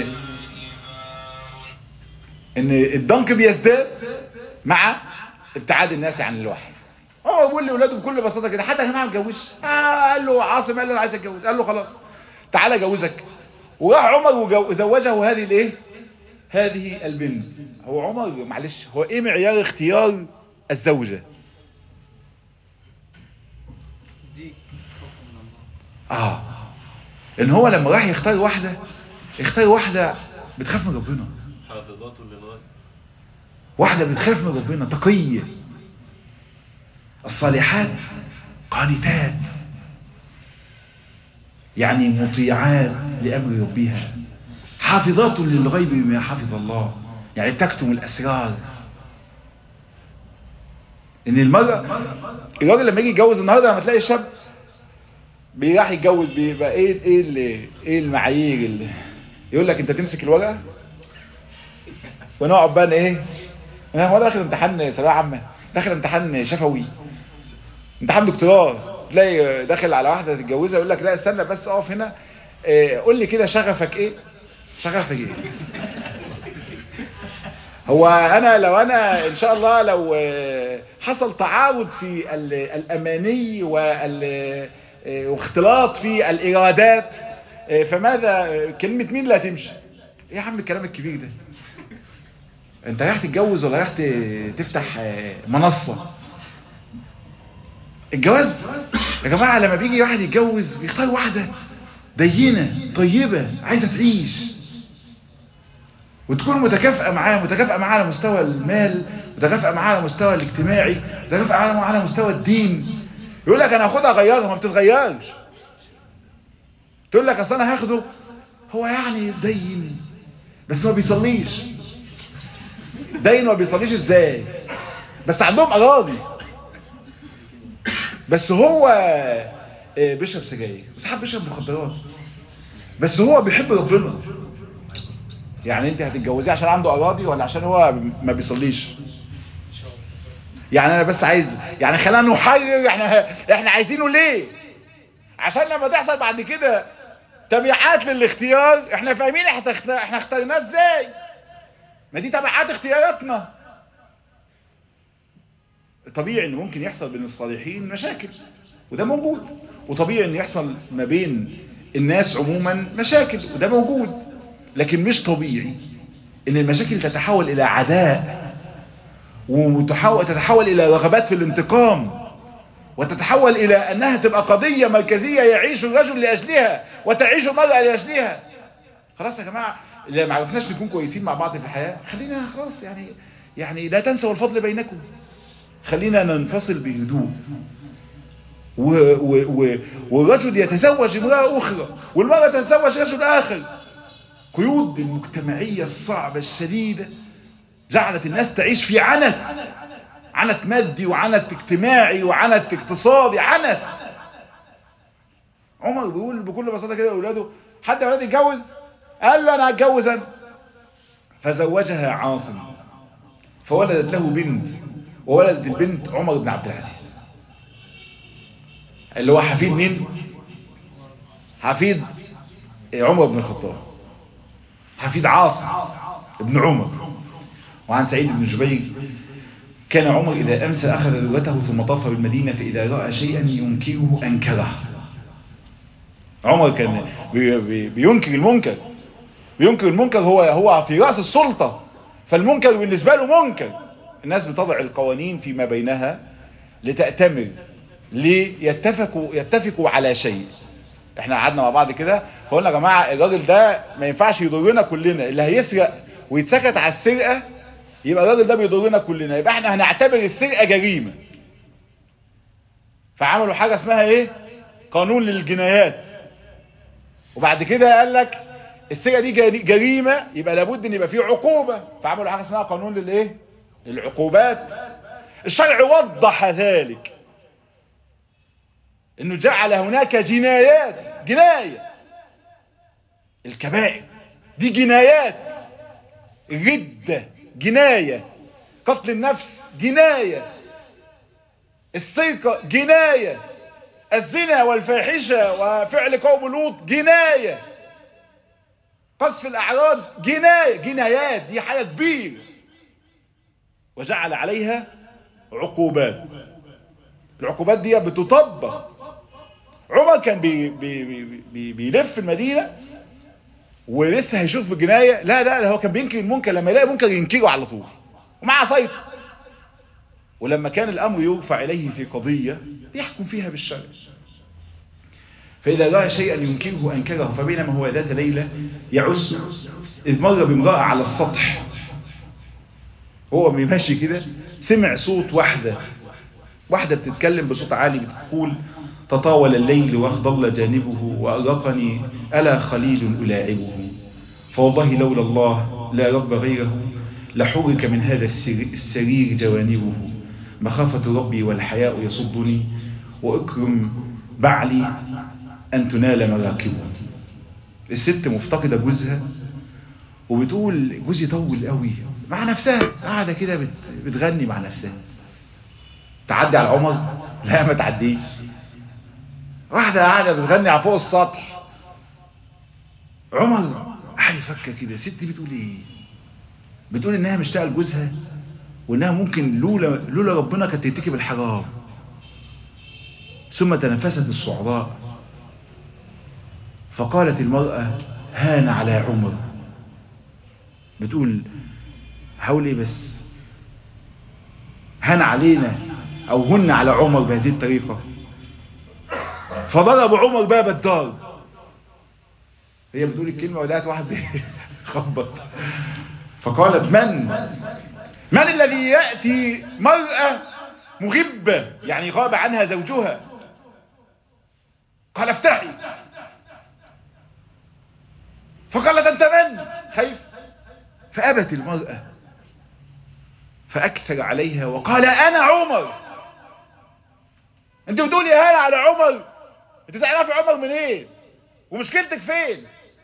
ان الضنك بيزداد مع ابتعاد الناس عن الوحي هو بيقول لاولاده بكل بساطه كده حتى يا جماعه ما اتجوزش آه قال له عاصم قال له انا عايز اتجوز قال له خلاص تعالى اجوزك وراح عمر وزوجه هذه الايه هذه البنت هو عمر معلش هو ايه معيار اختيار الزوجة اه ان هو لما راح يختار واحدة يختار واحدة بتخاف من ربنا حافظات للغاية واحدة بتخاف من ربنا تقية الصالحات قانتات يعني مطيعات لأمر ربها حافظات للغيب بما حفظ الله يعني تكتم الأسرار ان المرأة الراجل لما يجي يتجوز النهاردة لما تلاقي الشاب بيراح يتجوز بيبقى ايه ايه اللي ايه المعايير اللي يقول لك انت تمسك الورقة ونقعد بقى ايه انا هو داخل امتحان ثانويه عامه داخل امتحان شفوي امتحان دكتوراه تلاقي داخل على واحده تتجوزها يقول لك لا استنى بس اقف هنا اه قول لي كده شغفك ايه شغفك ايه هو انا لو انا ان شاء الله لو حصل تعارض في الاماني واختلاط في الارادات فماذا كلمة مين اللي هتمشي ايه يا عم الكلام الكبير ده انت رايح تتجوز ولا رايح تفتح منصة الجواز يا جماعة لما بيجي واحد يتجوز بيختار واحدة دينة طيبة عايزة تعيش وتكون متكافئة معاه متكافئة معاه على مستوى المال متكافئة معاه على مستوى الاجتماعي متكافئة معاه على مستوى الدين يقول لك انا هاخدها اغيرها ما بتتغيرش تقول لك اصل انا هاخده هو يعني دين بس ما بيصليش دين ما بيصليش ازاي بس عندهم اراضي بس هو بيشرب سجاير وساعات بيشرب مخدرات بس هو بيحب ربنا يعني انت هتتجوزيه عشان عنده اراضي ولا عشان هو ما بيصليش يعني انا بس عايز يعني خلينا نحرر احنا احنا عايزينه ليه عشان لما تحصل بعد كده تبعات للاختيار احنا فاهمين احنا احنا اخترناه ازاي ما دي تبعات اختياراتنا طبيعي ان ممكن يحصل بين الصالحين مشاكل وده موجود وطبيعي ان يحصل ما بين الناس عموما مشاكل وده موجود لكن مش طبيعي ان المشاكل تتحول الى عداء وتتحول الى رغبات في الانتقام وتتحول الى انها تبقى قضية مركزية يعيش الرجل لاجلها وتعيش المرأة لاجلها خلاص يا جماعة لا ما عرفناش نكون كويسين مع بعض في الحياة خلينا خلاص يعني يعني لا تنسوا الفضل بينكم خلينا ننفصل بهدوء و و و والرجل يتزوج امرأة أخرى والمرأة تتزوج رجل آخر قيود المجتمعية الصعبة الشديدة جعلت الناس تعيش في عنت عنت مادي وعنت اجتماعي وعنت اقتصادي عنت عمر بيقول بكل بساطة كده لأولاده حد يا ولاد يتجوز قال له أنا هتجوز أنا فزوجها عاصم فولدت له بنت وولدت البنت عمر بن عبد العزيز اللي هو حفيد مين حفيد عمر بن الخطاب حفيد عاصم ابن عمر وعن سعيد بن جبير كان عمر إذا أمسى أخذ ذرته ثم طاف بالمدينة فإذا رأى شيئا ينكره أنكره عمر كان بي بي بينكر المنكر بينكر المنكر هو هو في رأس السلطة فالمنكر بالنسبة له منكر الناس بتضع القوانين فيما بينها لتأتمر ليتفقوا يتفقوا على شيء احنا قعدنا مع بعض كده فقلنا يا جماعة الراجل ده ما ينفعش يضرنا كلنا اللي هيسرق ويتسكت على السرقة يبقى الراجل ده بيضرنا كلنا يبقى احنا هنعتبر السرقة جريمة فعملوا حاجة اسمها ايه قانون للجنايات وبعد كده قال لك السرقة دي جريمة يبقى لابد ان يبقى فيه عقوبة فعملوا حاجة اسمها قانون للايه العقوبات الشرع وضح ذلك انه جعل هناك جنايات جناية الكبائر دي جنايات الردة جناية قتل النفس جناية السرقة جناية الزنا والفاحشة وفعل قوم لوط جناية قصف الأعراض جناية جنايات دي حاجة كبيرة وجعل عليها عقوبات العقوبات دي بتطبق عمر كان بي بي بي بي بيلف المدينة ولسه هيشوف الجناية لا لا هو كان بينكر المنكر لما يلاقي منكر ينكره على طول ومع سيطر ولما كان الأمر يرفع إليه في قضية يحكم فيها بالشرع فإذا رأى شيئا ينكره أنكره فبينما هو ذات ليلة يعس إذ مر بامرأة على السطح هو ماشي كده سمع صوت واحدة واحدة بتتكلم بصوت عالي بتقول تطاول الليل واخضل جانبه وأرقني ألا خليل ألاعبه فوالله لولا الله لا رب غيره لحرك من هذا السرير جوانبه مخافة ربي والحياء يصدني وأكرم بعلي أن تنال مراكبه الست مفتقدة جوزها وبتقول جوزي طول قوي مع نفسها قاعدة كده بتغني مع نفسها تعدي على عمر لا ما تعديش واحدة قاعدة بتغني على فوق السطح عمر قاعد يفكر كده ست بتقول ايه بتقول انها مشتاقه لجوزها وانها ممكن لولا لولا ربنا كانت ترتكب الحرام ثم تنفست الصعراء فقالت المرأة هان على عمر بتقول حاول ايه بس هن علينا او هن على عمر بهذه الطريقة فضرب عمر باب الدار هي بتقول الكلمة ولقت واحد بيخبط فقالت من من الذي يأتي مرأة مغبة يعني غاب عنها زوجها قال افتحي فقالت انت من خايف فأبت المرأة فأكثر عليها وقال أنا عمر انت بتقولي هلا على عمر انت تعرفي عمر منين إيه؟ ومشكلتك فين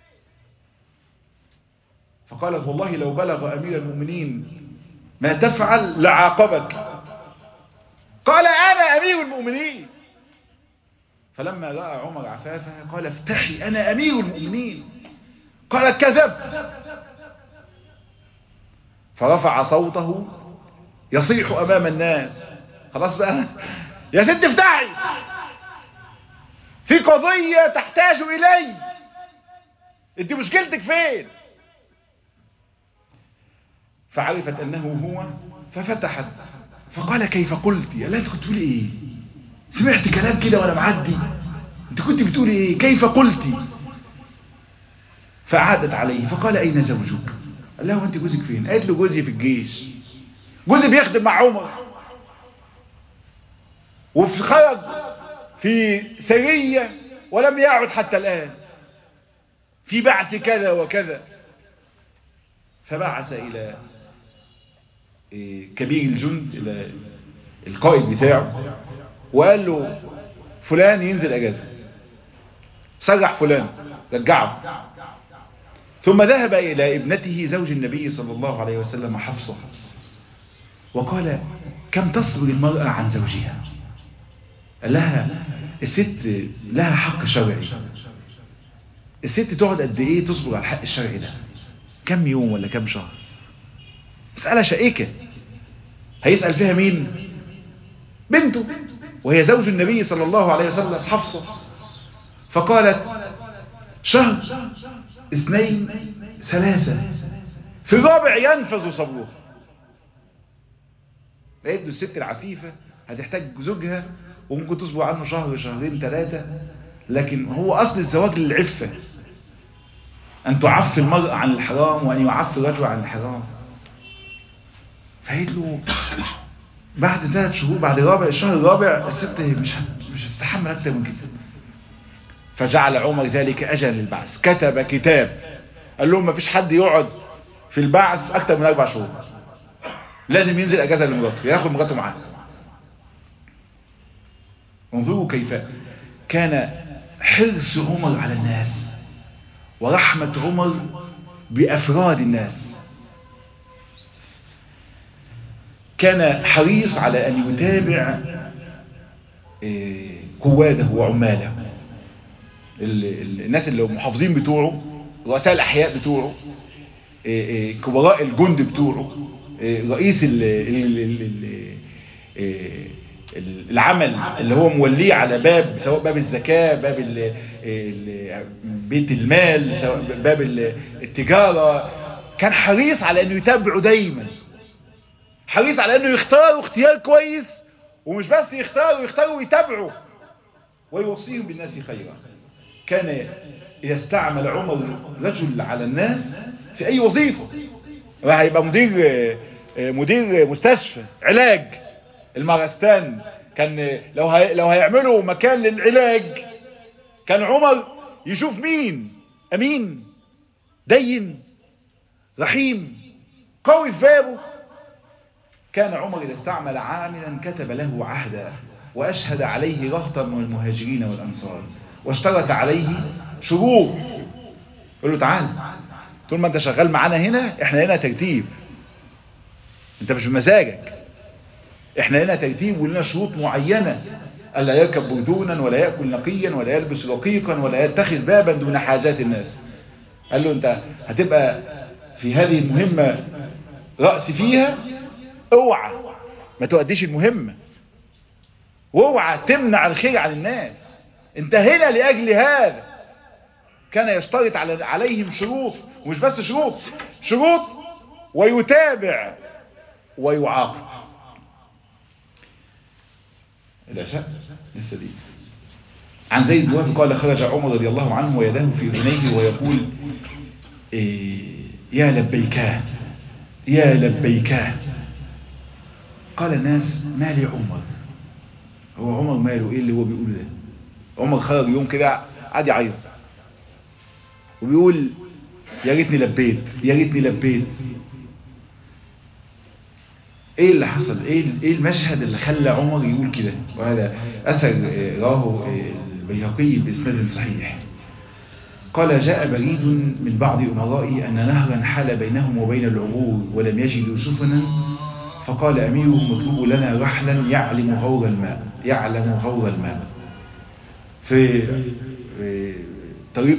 فقالت والله لو بلغ أمير المؤمنين ما تفعل لعاقبك قال أنا أمير المؤمنين فلما رأى عمر عفافها قال افتحي أنا أمير المؤمنين قالت كذبت فرفع صوته يصيح أمام الناس خلاص بقى يا ست افتحي في قضية تحتاج إلي انت مشكلتك فين فعرفت أنه هو ففتحت فقال كيف قلت يا لا كنت تقولي ايه سمعت كلام كده وانا معدي انت كنت بتقولي ايه كيف قلت فعادت عليه فقال اين زوجك قال له انت جوزك فين قالت له جوزي في الجيش جوزي بيخدم مع عمر وفي خرج في سرية ولم يعد حتى الآن في بعث كذا وكذا فبعث إلى كبير الجند إلى القائد بتاعه وقال له فلان ينزل أجازة سرح فلان رجعه ثم ذهب إلى ابنته زوج النبي صلى الله عليه وسلم حفصة وقال كم تصبر المرأة عن زوجها قال لها الست لها حق شرعي الست تقعد قد ايه تصبر على الحق الشرعي ده كم يوم ولا كم شهر مسألة شائكة هيسأل فيها مين بنته وهي زوج النبي صلى الله عليه وسلم حفصة فقالت شهر اثنين ثلاثة في الرابع ينفذ صبره لقيت الست العفيفة هتحتاج زوجها وممكن تصبر عنه شهر شهرين ثلاثة لكن هو أصل الزواج للعفة أن تعفي المرأة عن الحرام وأن يعفي الرجل عن الحرام فقالت له بعد ثلاث شهور بعد رابع الشهر الرابع الست مش مش هتتحمل أكتر من كده فجعل عمر ذلك أجل للبعث كتب كتاب قال لهم ما فيش حد يقعد في البعث أكتر من أربع شهور لازم ينزل أجازة لمراته ياخد مراته معاه انظروا كيف كان حرص عمر على الناس ورحمة عمر بأفراد الناس كان حريص على أن يتابع قواده وعماله الناس اللي محافظين بتوعه رؤساء الأحياء بتوعه كبراء الجند بتوعه رئيس ال ال ال العمل اللي هو موليه على باب سواء باب الزكاة باب ال ال بيت المال سواء باب التجارة كان حريص على انه يتابعه دايما حريص على انه يختار اختيار كويس ومش بس يختار ويختار ويتابعه ويوصيهم بالناس خيرا كان يستعمل عمر رجل على الناس في اي وظيفة هيبقى مدير مدير مستشفى علاج المغستان كان لو هي لو هيعملوا مكان للعلاج كان عمر يشوف مين امين دين رحيم قوي في بابه كان عمر اذا استعمل عاملا كتب له عهدا واشهد عليه رهطا من المهاجرين والانصار واشترط عليه شروط يقول له تعال طول ما انت شغال معانا هنا احنا هنا ترتيب انت مش بمزاجك احنا هنا ترتيب ولنا شروط معينة ألا يركب بردونا ولا يأكل نقيا ولا يلبس رقيقا ولا يتخذ بابا دون حاجات الناس قال له انت هتبقى في هذه المهمة رأس فيها اوعى ما تؤديش المهمة واوعى تمنع الخير عن الناس انت هنا لأجل هذا كان يشترط على عليهم شروط ومش بس شروط شروط ويتابع ويعاقب العشاء لسه دي عن زيد بن وهب قال خرج عمر رضي الله عنه ويداه في اذنيه ويقول إيه يا لبيكاه يا لبيكاه قال الناس ما لي عمر هو عمر ماله ايه اللي هو بيقوله ده عمر خرج يوم كده قعد يعيط وبيقول يا ريتني لبيت يا ريتني لبيت ايه اللي حصل ايه ايه المشهد اللي خلى عمر يقول كده وهذا اثر راه البيهقي باسناد صحيح قال جاء بريد من بعض امرائي ان نهرا حال بينهم وبين العبور ولم يجدوا سفنا فقال اميرهم اطلبوا لنا رحلا يعلم غور الماء يعلم غور الماء في طريق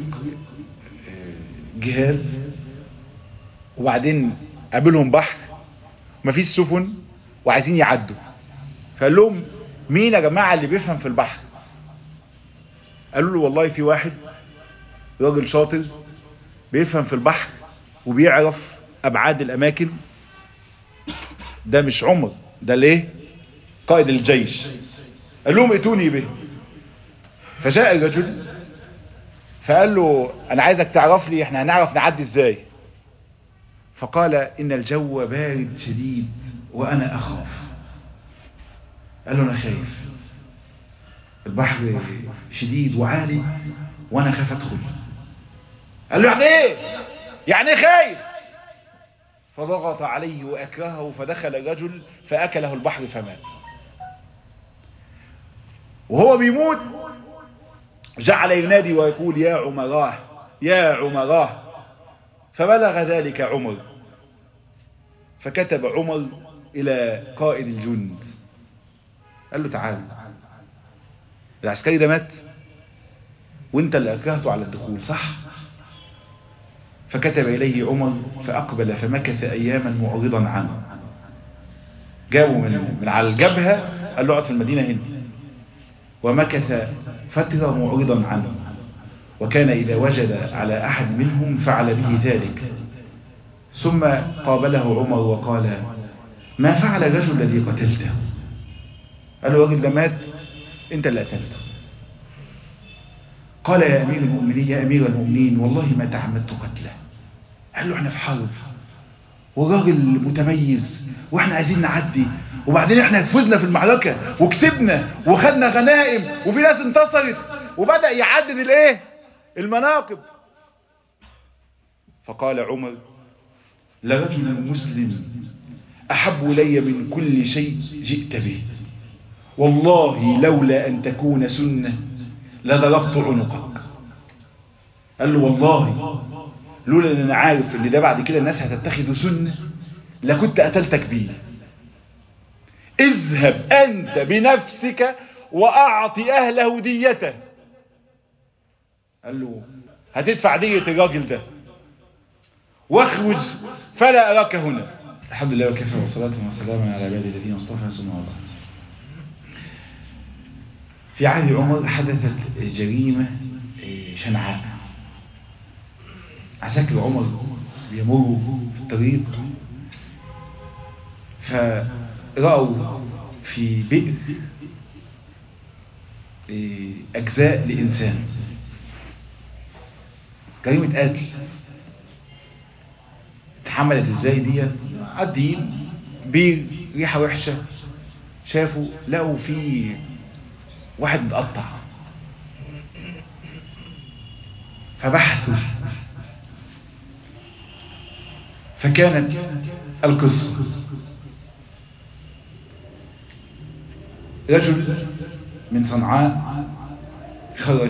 جهاد وبعدين قابلهم بحر مفيش سفن وعايزين يعدوا فقال لهم مين يا جماعة اللي بيفهم في البحر قالوا له والله في واحد راجل شاطر بيفهم في البحر وبيعرف ابعاد الاماكن ده مش عمر ده ليه قائد الجيش قال لهم ائتوني به فجاء الرجل فقال له انا عايزك تعرف لي احنا هنعرف نعدي ازاي فقال ان الجو بارد شديد وانا اخاف قال له انا خايف البحر شديد وعالي وانا خايف ادخل قال له يعني ايه يعني ايه خايف فضغط عليه واكرهه فدخل الرجل فاكله البحر فمات وهو بيموت جعل ينادي ويقول يا عمراه يا عمراه فبلغ ذلك عمر فكتب عمر إلى قائد الجند قال له تعال العسكري ده مات وانت اللي أكرهته على الدخول صح فكتب إليه عمر فأقبل فمكث أياما معرضا عنه جابوا من, من على الجبهة قال له اقعد في المدينة هنا ومكث فترة معرضا عنه وكان إذا وجد على أحد منهم فعل به ذلك ثم قابله عمر وقال ما فعل الرجل الذي قتلته قال له الراجل ده مات انت اللي قتلته قال يا أمير المؤمنين يا أمير المؤمنين والله ما تعمدت قتله قال له احنا في حرب وراجل متميز واحنا عايزين نعدي وبعدين احنا فزنا في المعركة وكسبنا وخدنا غنائم وفي ناس انتصرت وبدأ يعدد الايه المناقب فقال عمر لرجل مسلم أحب إلي من كل شيء جئت به والله لولا أن تكون سنة لضربت عنقك قال له والله لولا أن أنا عارف أن ده بعد كده الناس هتتخذ سنة لكنت قتلتك بيه اذهب أنت بنفسك وأعطي أهله ديته قال له هتدفع دية الراجل ده واخرج فلا أراك هنا الحمد لله وكفى والصلاة والسلام على عباد الذين اصطفى ثم الله في عهد عمر حدثت جريمة شنعاء عساكر عمر بيمروا في الطريق فرأوا في بئر أجزاء لإنسان جريمة قتل اتحملت ازاي دي عدين بير ريحة وحشة شافوا لقوا في واحد متقطع فبحثوا فكانت القصة رجل من صنعاء خرج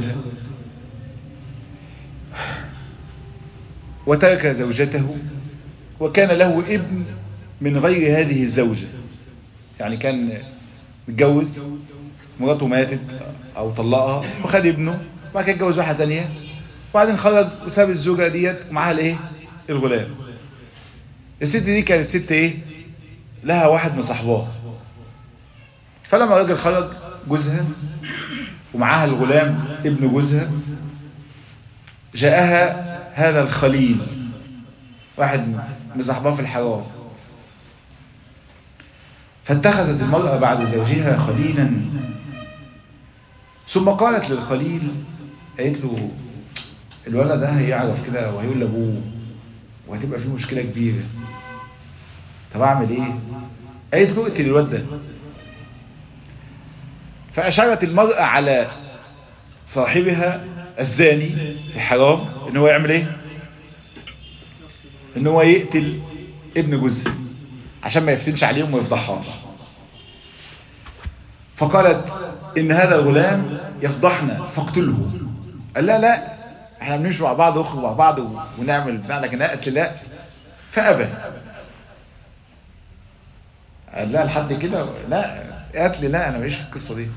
وترك زوجته وكان له ابن من غير هذه الزوجة يعني كان متجوز مراته ماتت او طلقها وخد ابنه وبعد كده اتجوز واحده ثانيه وبعدين خرج وساب الزوجه ديت ومعاها الايه الغلام الست دي كانت ست ايه لها واحد مصاحباه فلما الراجل خرج جوزها ومعاها الغلام ابن جوزها جاءها هذا الخليل واحد مصاحباه في الحرام فاتخذت المرأة بعد زوجها خليلا ثم قالت للخليل قالت له الولد ده هيعرف كده وهيقول لابوه وهتبقى فيه مشكلة كبيرة طب اعمل ايه قالت له اقتل الواد ده فاشارت المرأة على صاحبها الزاني الحرام ان هو يعمل ايه ان هو يقتل ابن جوزها عشان ما يفتنش عليهم ويفضحهاش فقالت ان هذا الغلام يفضحنا فاقتله قال لا لا احنا بنمشي مع بعض ونخرج مع بعض ونعمل بتاع لكن قتل لا فابى قال لا لحد كده لا قتل لا انا ماليش في القصه دي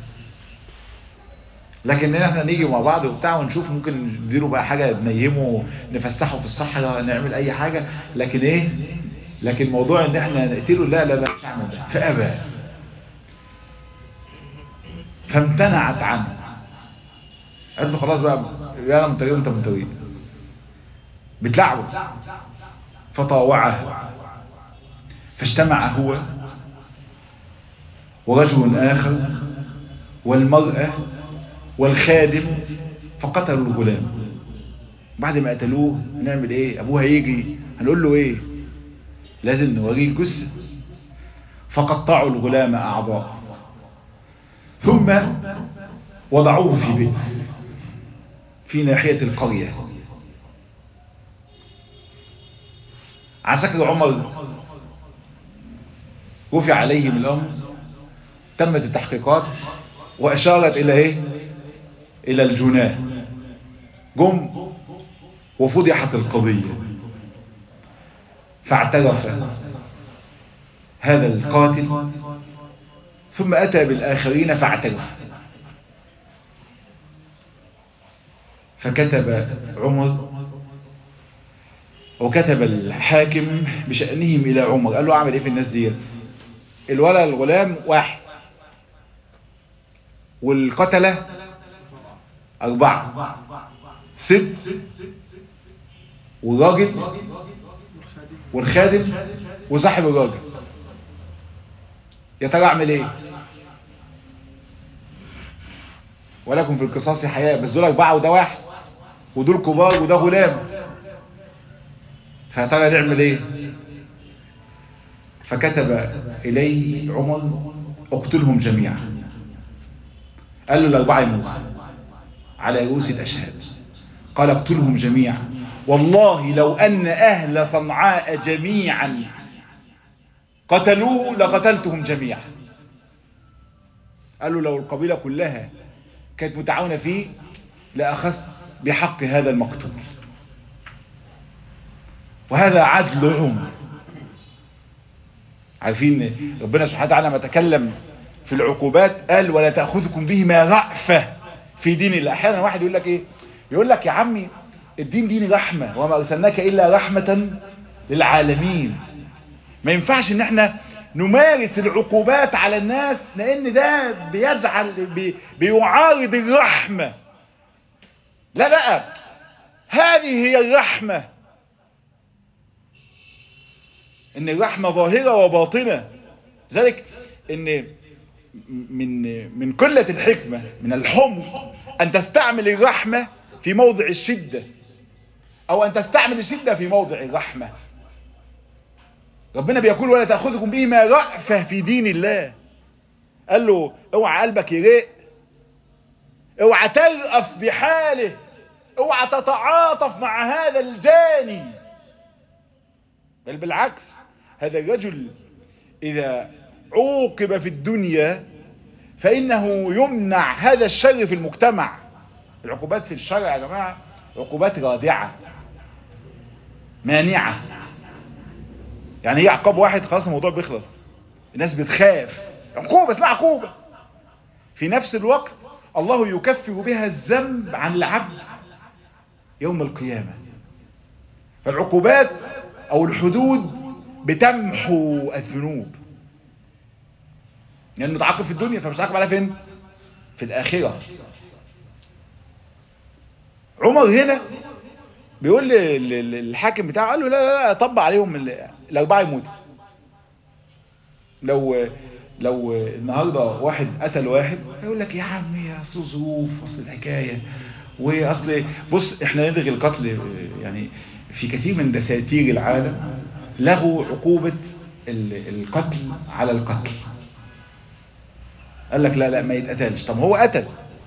لكن احنا نيجي مع بعض وبتاع ونشوف ممكن نديله بقى حاجه نيمه نفسحه في الصحراء نعمل اي حاجه لكن ايه لكن موضوع ان احنا نقتله لا لا لا مش هعمل ده فابى فامتنعت عنه قالت له خلاص بقى يا انا منتوي وانت منتوي بتلعبه فطاوعه فاجتمع هو ورجل آخر والمرأة والخادم فقتلوا الغلام بعد ما قتلوه نعمل ايه ابوه هيجي هنقول له ايه لازم نوريه الجثة فقطعوا الغلام اعضاء ثم وضعوه في بئر في ناحية القرية عسكر عمر رفع عليهم الأمر تمت التحقيقات وأشارت إلى إيه إلى الجناه جم وفضحت القضية فاعترف هذا القاتل ثم أتى بالآخرين فاعترف فكتب عمر وكتب الحاكم بشأنهم إلى عمر قال له أعمل إيه في الناس دي الولد الغلام واحد والقتلة أربعة ست والراجل والخادم وصاحب الراجل يا ترى اعمل ايه ولكم في القصاص حياة بس دول اربعة وده واحد ودول كبار وده غلام فهترى نعمل ايه فكتب اليه عمر اقتلهم جميعا قال له الاربعة يموت على رؤوس الاشهاد قال اقتلهم جميعا والله لو ان اهل صنعاء جميعا قتلوه لقتلتهم جميعا قال له لو القبيلة كلها كانت متعاونة فيه لأخذت بحق هذا المقتول وهذا عدل عمر عارفين ربنا سبحانه وتعالى ما تكلم في العقوبات قال ولا تأخذكم بهما رأفة في دين الله احيانا واحد يقول لك ايه يقول لك يا عمي الدين دين رحمة وما أرسلناك إلا رحمة للعالمين ما ينفعش ان احنا نمارس العقوبات على الناس لان ده بيجعل بي بيعارض الرحمة لا لا هذه هي الرحمة ان الرحمة ظاهرة وباطنة ذلك ان من من قلة الحكمة من الحمق ان تستعمل الرحمة في موضع الشدة او ان تستعمل الشدة في موضع الرحمة ربنا بيقول ولا تأخذكم بهما رأفة في دين الله قال له اوعى قلبك يرق اوعى ترأف بحاله اوعى تتعاطف مع هذا الجاني بل بالعكس هذا الرجل اذا عوقب في الدنيا فانه يمنع هذا الشر في المجتمع العقوبات في الشرع يا جماعة عقوبات رادعة مانعة يعني هي عقاب واحد خلاص الموضوع بيخلص الناس بتخاف عقوبة اسمها عقوبة في نفس الوقت الله يكفر بها الذنب عن العبد يوم القيامة فالعقوبات او الحدود بتمحو الذنوب لأنه يعني متعاقب في الدنيا فمش عاقب عليها فين في الآخرة عمر هنا بيقول لي ال- ال- الحاكم بتاعه قال له لا لا لا طبق عليهم ال- الاربعه يموتوا لو لو النهارده واحد قتل واحد هيقول لك يا عم يا اصل ظروف اصل الحكايه واصل بص احنا نلغي القتل يعني في كثير من دساتير العالم لغوا عقوبه ال- القتل على القتل قال لك لا لا ما يتقتلش طب هو قتل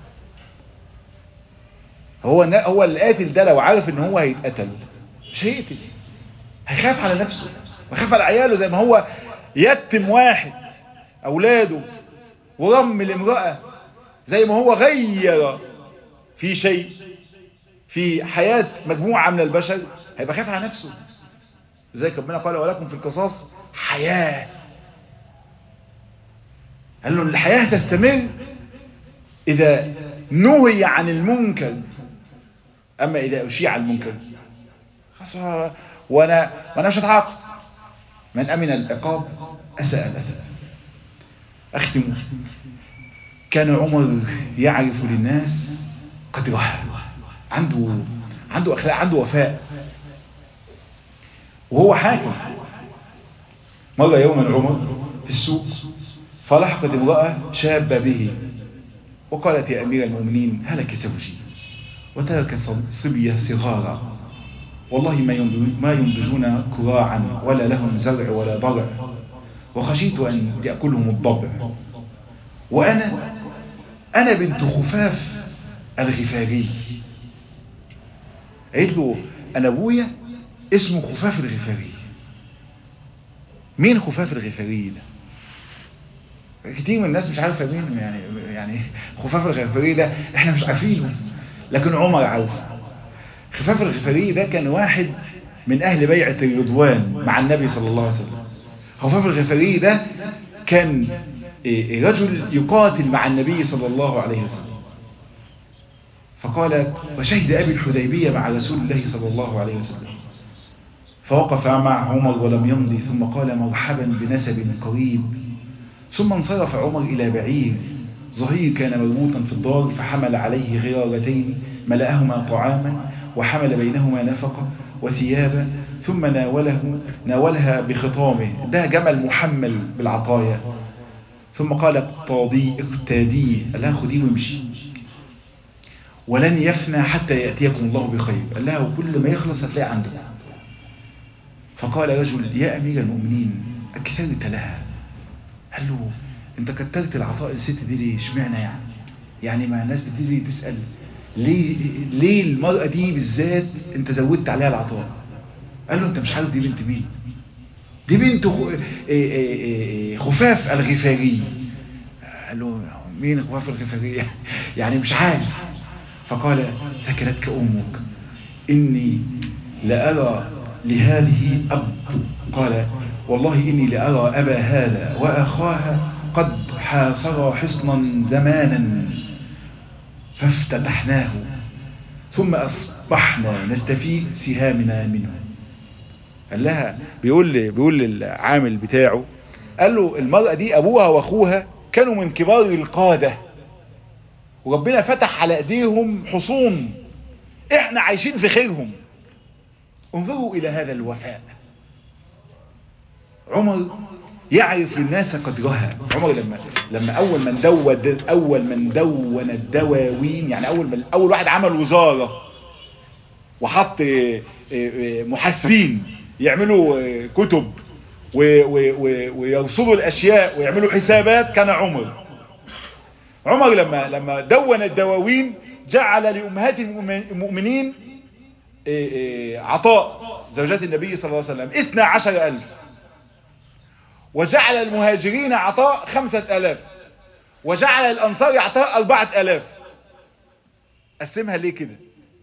هو نا- هو القاتل ده لو عارف ان هو هيتقتل مش هيقتل هيخاف على نفسه ويخاف على عياله زي ما هو يتم واحد اولاده ورم الامرأة زي ما هو غير في شيء في حياة مجموعة من البشر هيبقى خاف على نفسه لذلك ربنا قال ولكم في القصاص حياة قال له الحياة تستمر إذا نهي عن المنكر أما إذا أشيع المنكر خلاص هو- وأنا وأنا مش هتعاقب من أمن العقاب أساء الأساء أختم كان عمر يعرف للناس قدرها عنده عنده أخلاق عنده وفاء وهو حاكم مر يوما عمر في السوق فلحقت امرأة شابة به وقالت يا أمير المؤمنين هلك زوجي وترك صبية صغارا والله ما ينضجون, ما ينضجون كراعا ولا لهم زرع ولا ضرع وخشيت أن يأكلهم الضبع وأنا أنا بنت خفاف الغفاري قالت له أنا أبويا اسمه خفاف الغفاري مين خفاف الغفاري ده كتير من الناس مش عارفه مين يعني يعني خفاف الغفاري ده احنا مش عارفينه لكن عمر عارفه خفاف الغفاري ده كان واحد من اهل بيعة الرضوان مع النبي صلى الله عليه وسلم خفاف الغفاري ده كان إيه، رجل يقاتل مع النبي صلى الله عليه وسلم فقال وشهد أبي الحديبية مع رسول الله صلى الله عليه وسلم فوقف مع عمر ولم يمضي ثم قال مرحبا بنسب قريب ثم انصرف عمر إلى بعير ظهير كان مربوطا في الدار فحمل عليه غرارتين ملأهما طعاما وحمل بينهما نفقة وثيابا ثم ناوله ناولها بخطامه ده جمل محمل بالعطايا ثم قال اقتاضي اقتاديه قال لها خديه وامشي ولن يفنى حتى يأتيكم الله بخير قال لها وكل ما يخلص هتلاقي عندكم فقال رجل يا أمير المؤمنين أكثرت لها قال له انت كترت العطاء الست دي ليه اشمعنى يعني يعني ما الناس بتيجي تسأل ليه ليه المرأة دي بالذات انت زودت عليها العطاء قال له انت مش عارف دي بنت مين دي بنت خ- إيه إيه إيه خفاف الغفاري قال له مين خفاف الغفاري يعني مش عارف فقال ثكلتك امك اني لأرى لهذه أب قال والله إني لأرى أبا هذا وأخاها قد حاصرا حصنا زمانا فافتتحناه ثم أصبحنا نستفيد سهامنا منه قال لها بيقول لي بيقول للعامل بتاعه قال له المرأة دي أبوها وأخوها كانوا من كبار القادة وربنا فتح على ايديهم حصون احنا عايشين في خيرهم انظروا الى هذا الوفاء عمر يعرف الناس قدرها عمر لما لما اول من دون اول من دون الدواوين يعني اول من اول واحد عمل وزاره وحط اه، اه، محاسبين يعملوا اه، كتب و- و- و- ويرصدوا الاشياء ويعملوا حسابات كان عمر عمر لما لما دون الدواوين جعل لأمهات المؤمنين إيه إيه عطاء زوجات النبي صلى الله عليه وسلم اثنى عشر ألف وجعل المهاجرين عطاء خمسة ألاف وجعل الأنصار عطاء أربعة ألاف قسمها ليه كده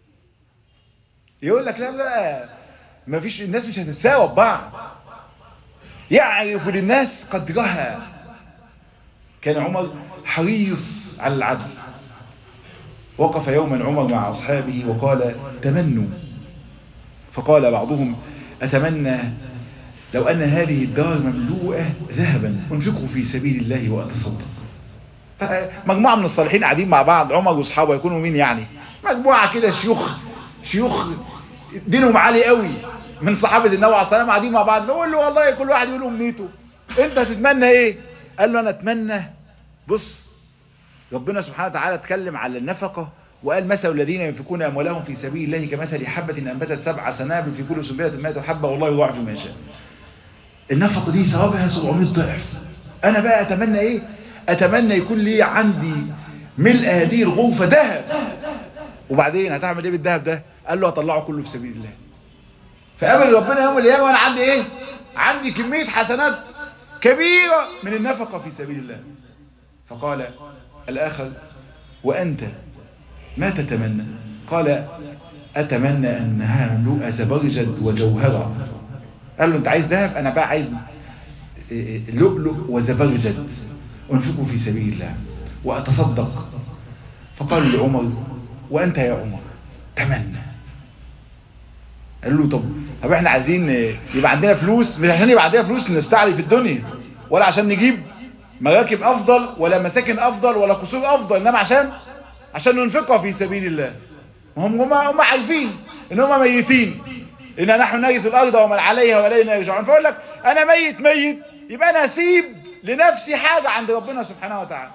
يقول لك لا لا ما فيش الناس مش هتتساوى ببعض يعرف للناس قدرها كان عمر حريص على العدل وقف يوما عمر مع أصحابه وقال تمنوا فقال بعضهم أتمنى لو أن هذه الدار مملوءة ذهبا انفقوا في سبيل الله وأتصدق مجموعة من الصالحين قاعدين مع بعض عمر واصحابه يكونوا مين يعني مجموعة كده شيوخ شيوخ دينهم عالي قوي من صحابة النبي عليه الصلاة والسلام قاعدين مع بعض بقول له والله كل واحد يقول امنيته انت هتتمنى ايه قال له انا اتمنى بص ربنا سبحانه وتعالى اتكلم على النفقة وقال مثل الذين ينفقون اموالهم في سبيل الله كمثل حبة انبتت سبع سنابل في كل سنبلة 100 حبة والله يضاعف ما يشاء النفقة دي ثوابها 700 ضعف انا بقى اتمنى ايه اتمنى يكون لي عندي ملء هذه الغرفة ذهب وبعدين هتعمل ايه بالذهب ده قال له هطلعه كله في سبيل الله فقابل ربنا يوم القيامه وانا عندي ايه عندي كمية حسنات كبيرة من النفقة في سبيل الله فقال الآخر وأنت ما تتمنى قال أتمنى أنها مملوءة زبرجد وجوهرة قال له أنت عايز ذهب أنا بقى عايز لؤلؤ وزبرجد أنفقه في سبيل الله وأتصدق فقال لعمر وأنت يا عمر تمنى قال له طب طب احنا عايزين يبقى عندنا فلوس مش عشان يبقى عندنا فلوس نستعلي في الدنيا ولا عشان نجيب مراكب افضل ولا مساكن افضل ولا قصور افضل انما عشان عشان ننفقها في سبيل الله هم هم هم عارفين ان هم ميتين ان نحن نرث الارض ومن عليها والينا يرجعون فاقول لك انا ميت ميت يبقى انا اسيب لنفسي حاجه عند ربنا سبحانه وتعالى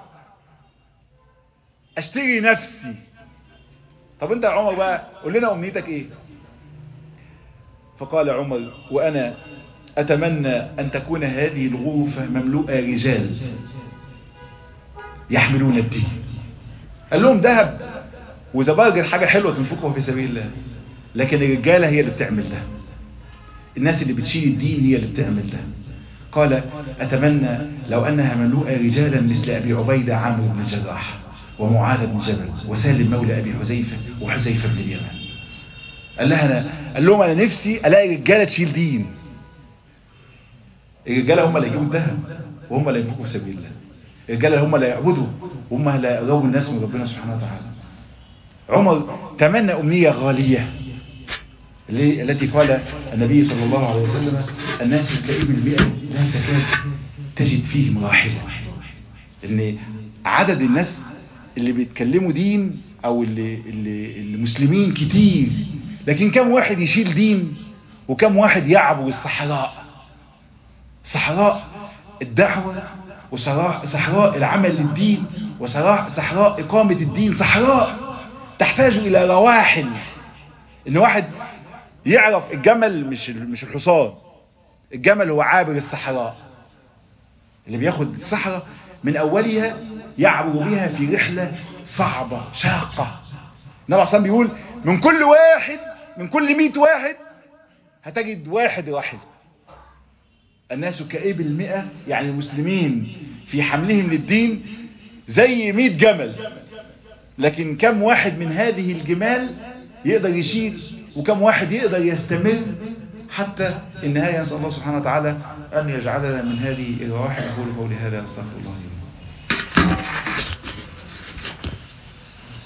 اشتري نفسي طب انت يا عمر بقى قول لنا امنيتك ايه فقال عمر وأنا أتمنى أن تكون هذه الغرفة مملوءة رجال يحملون الدين قال لهم ذهب وزبرجل حاجة حلوة تنفقها في سبيل الله لكن الرجالة هي اللي بتعمل ده الناس اللي بتشيل الدين هي اللي بتعمل ده قال أتمنى لو أنها مملوءة رجالا مثل أبي عبيدة عامر بن الجراح ومعاذ بن جبل وسالم مولى أبي حذيفة وحذيفة بن اليمن قال لها أنا قال لهم أنا نفسي ألاقي رجالة تشيل دين الرجالة هم اللي يجيبوا الذهب وهم اللي ينفقوا في سبيل الله الرجالة هم اللي يعبدوا وهم اللي يقربوا الناس من ربنا سبحانه وتعالى عمر تمنى أمنية غالية التي قال النبي صلى الله عليه وسلم الناس الكئيب المئة لا تكاد تجد فيهم راحلة ان عدد الناس اللي بيتكلموا دين او اللي, اللي المسلمين كتير لكن كم واحد يشيل دين وكم واحد يعبر الصحراء صحراء الدعوة وصحراء العمل للدين وصحراء إقامة الدين صحراء تحتاج إلى رواحل إن واحد يعرف الجمل مش مش الحصان الجمل هو عابر الصحراء اللي بياخد الصحراء من أولها يعبر بها في رحلة صعبة شاقة النبي عليه بيقول من كل واحد من كل مئة واحد هتجد واحد واحد الناس كإبل المئة يعني المسلمين في حملهم للدين زي مئة جمل لكن كم واحد من هذه الجمال يقدر يشيل وكم واحد يقدر يستمر حتى النهاية نسأل الله سبحانه وتعالى أن يجعلنا من هذه الرواحل أقول قولي هذا أستغفر الله لي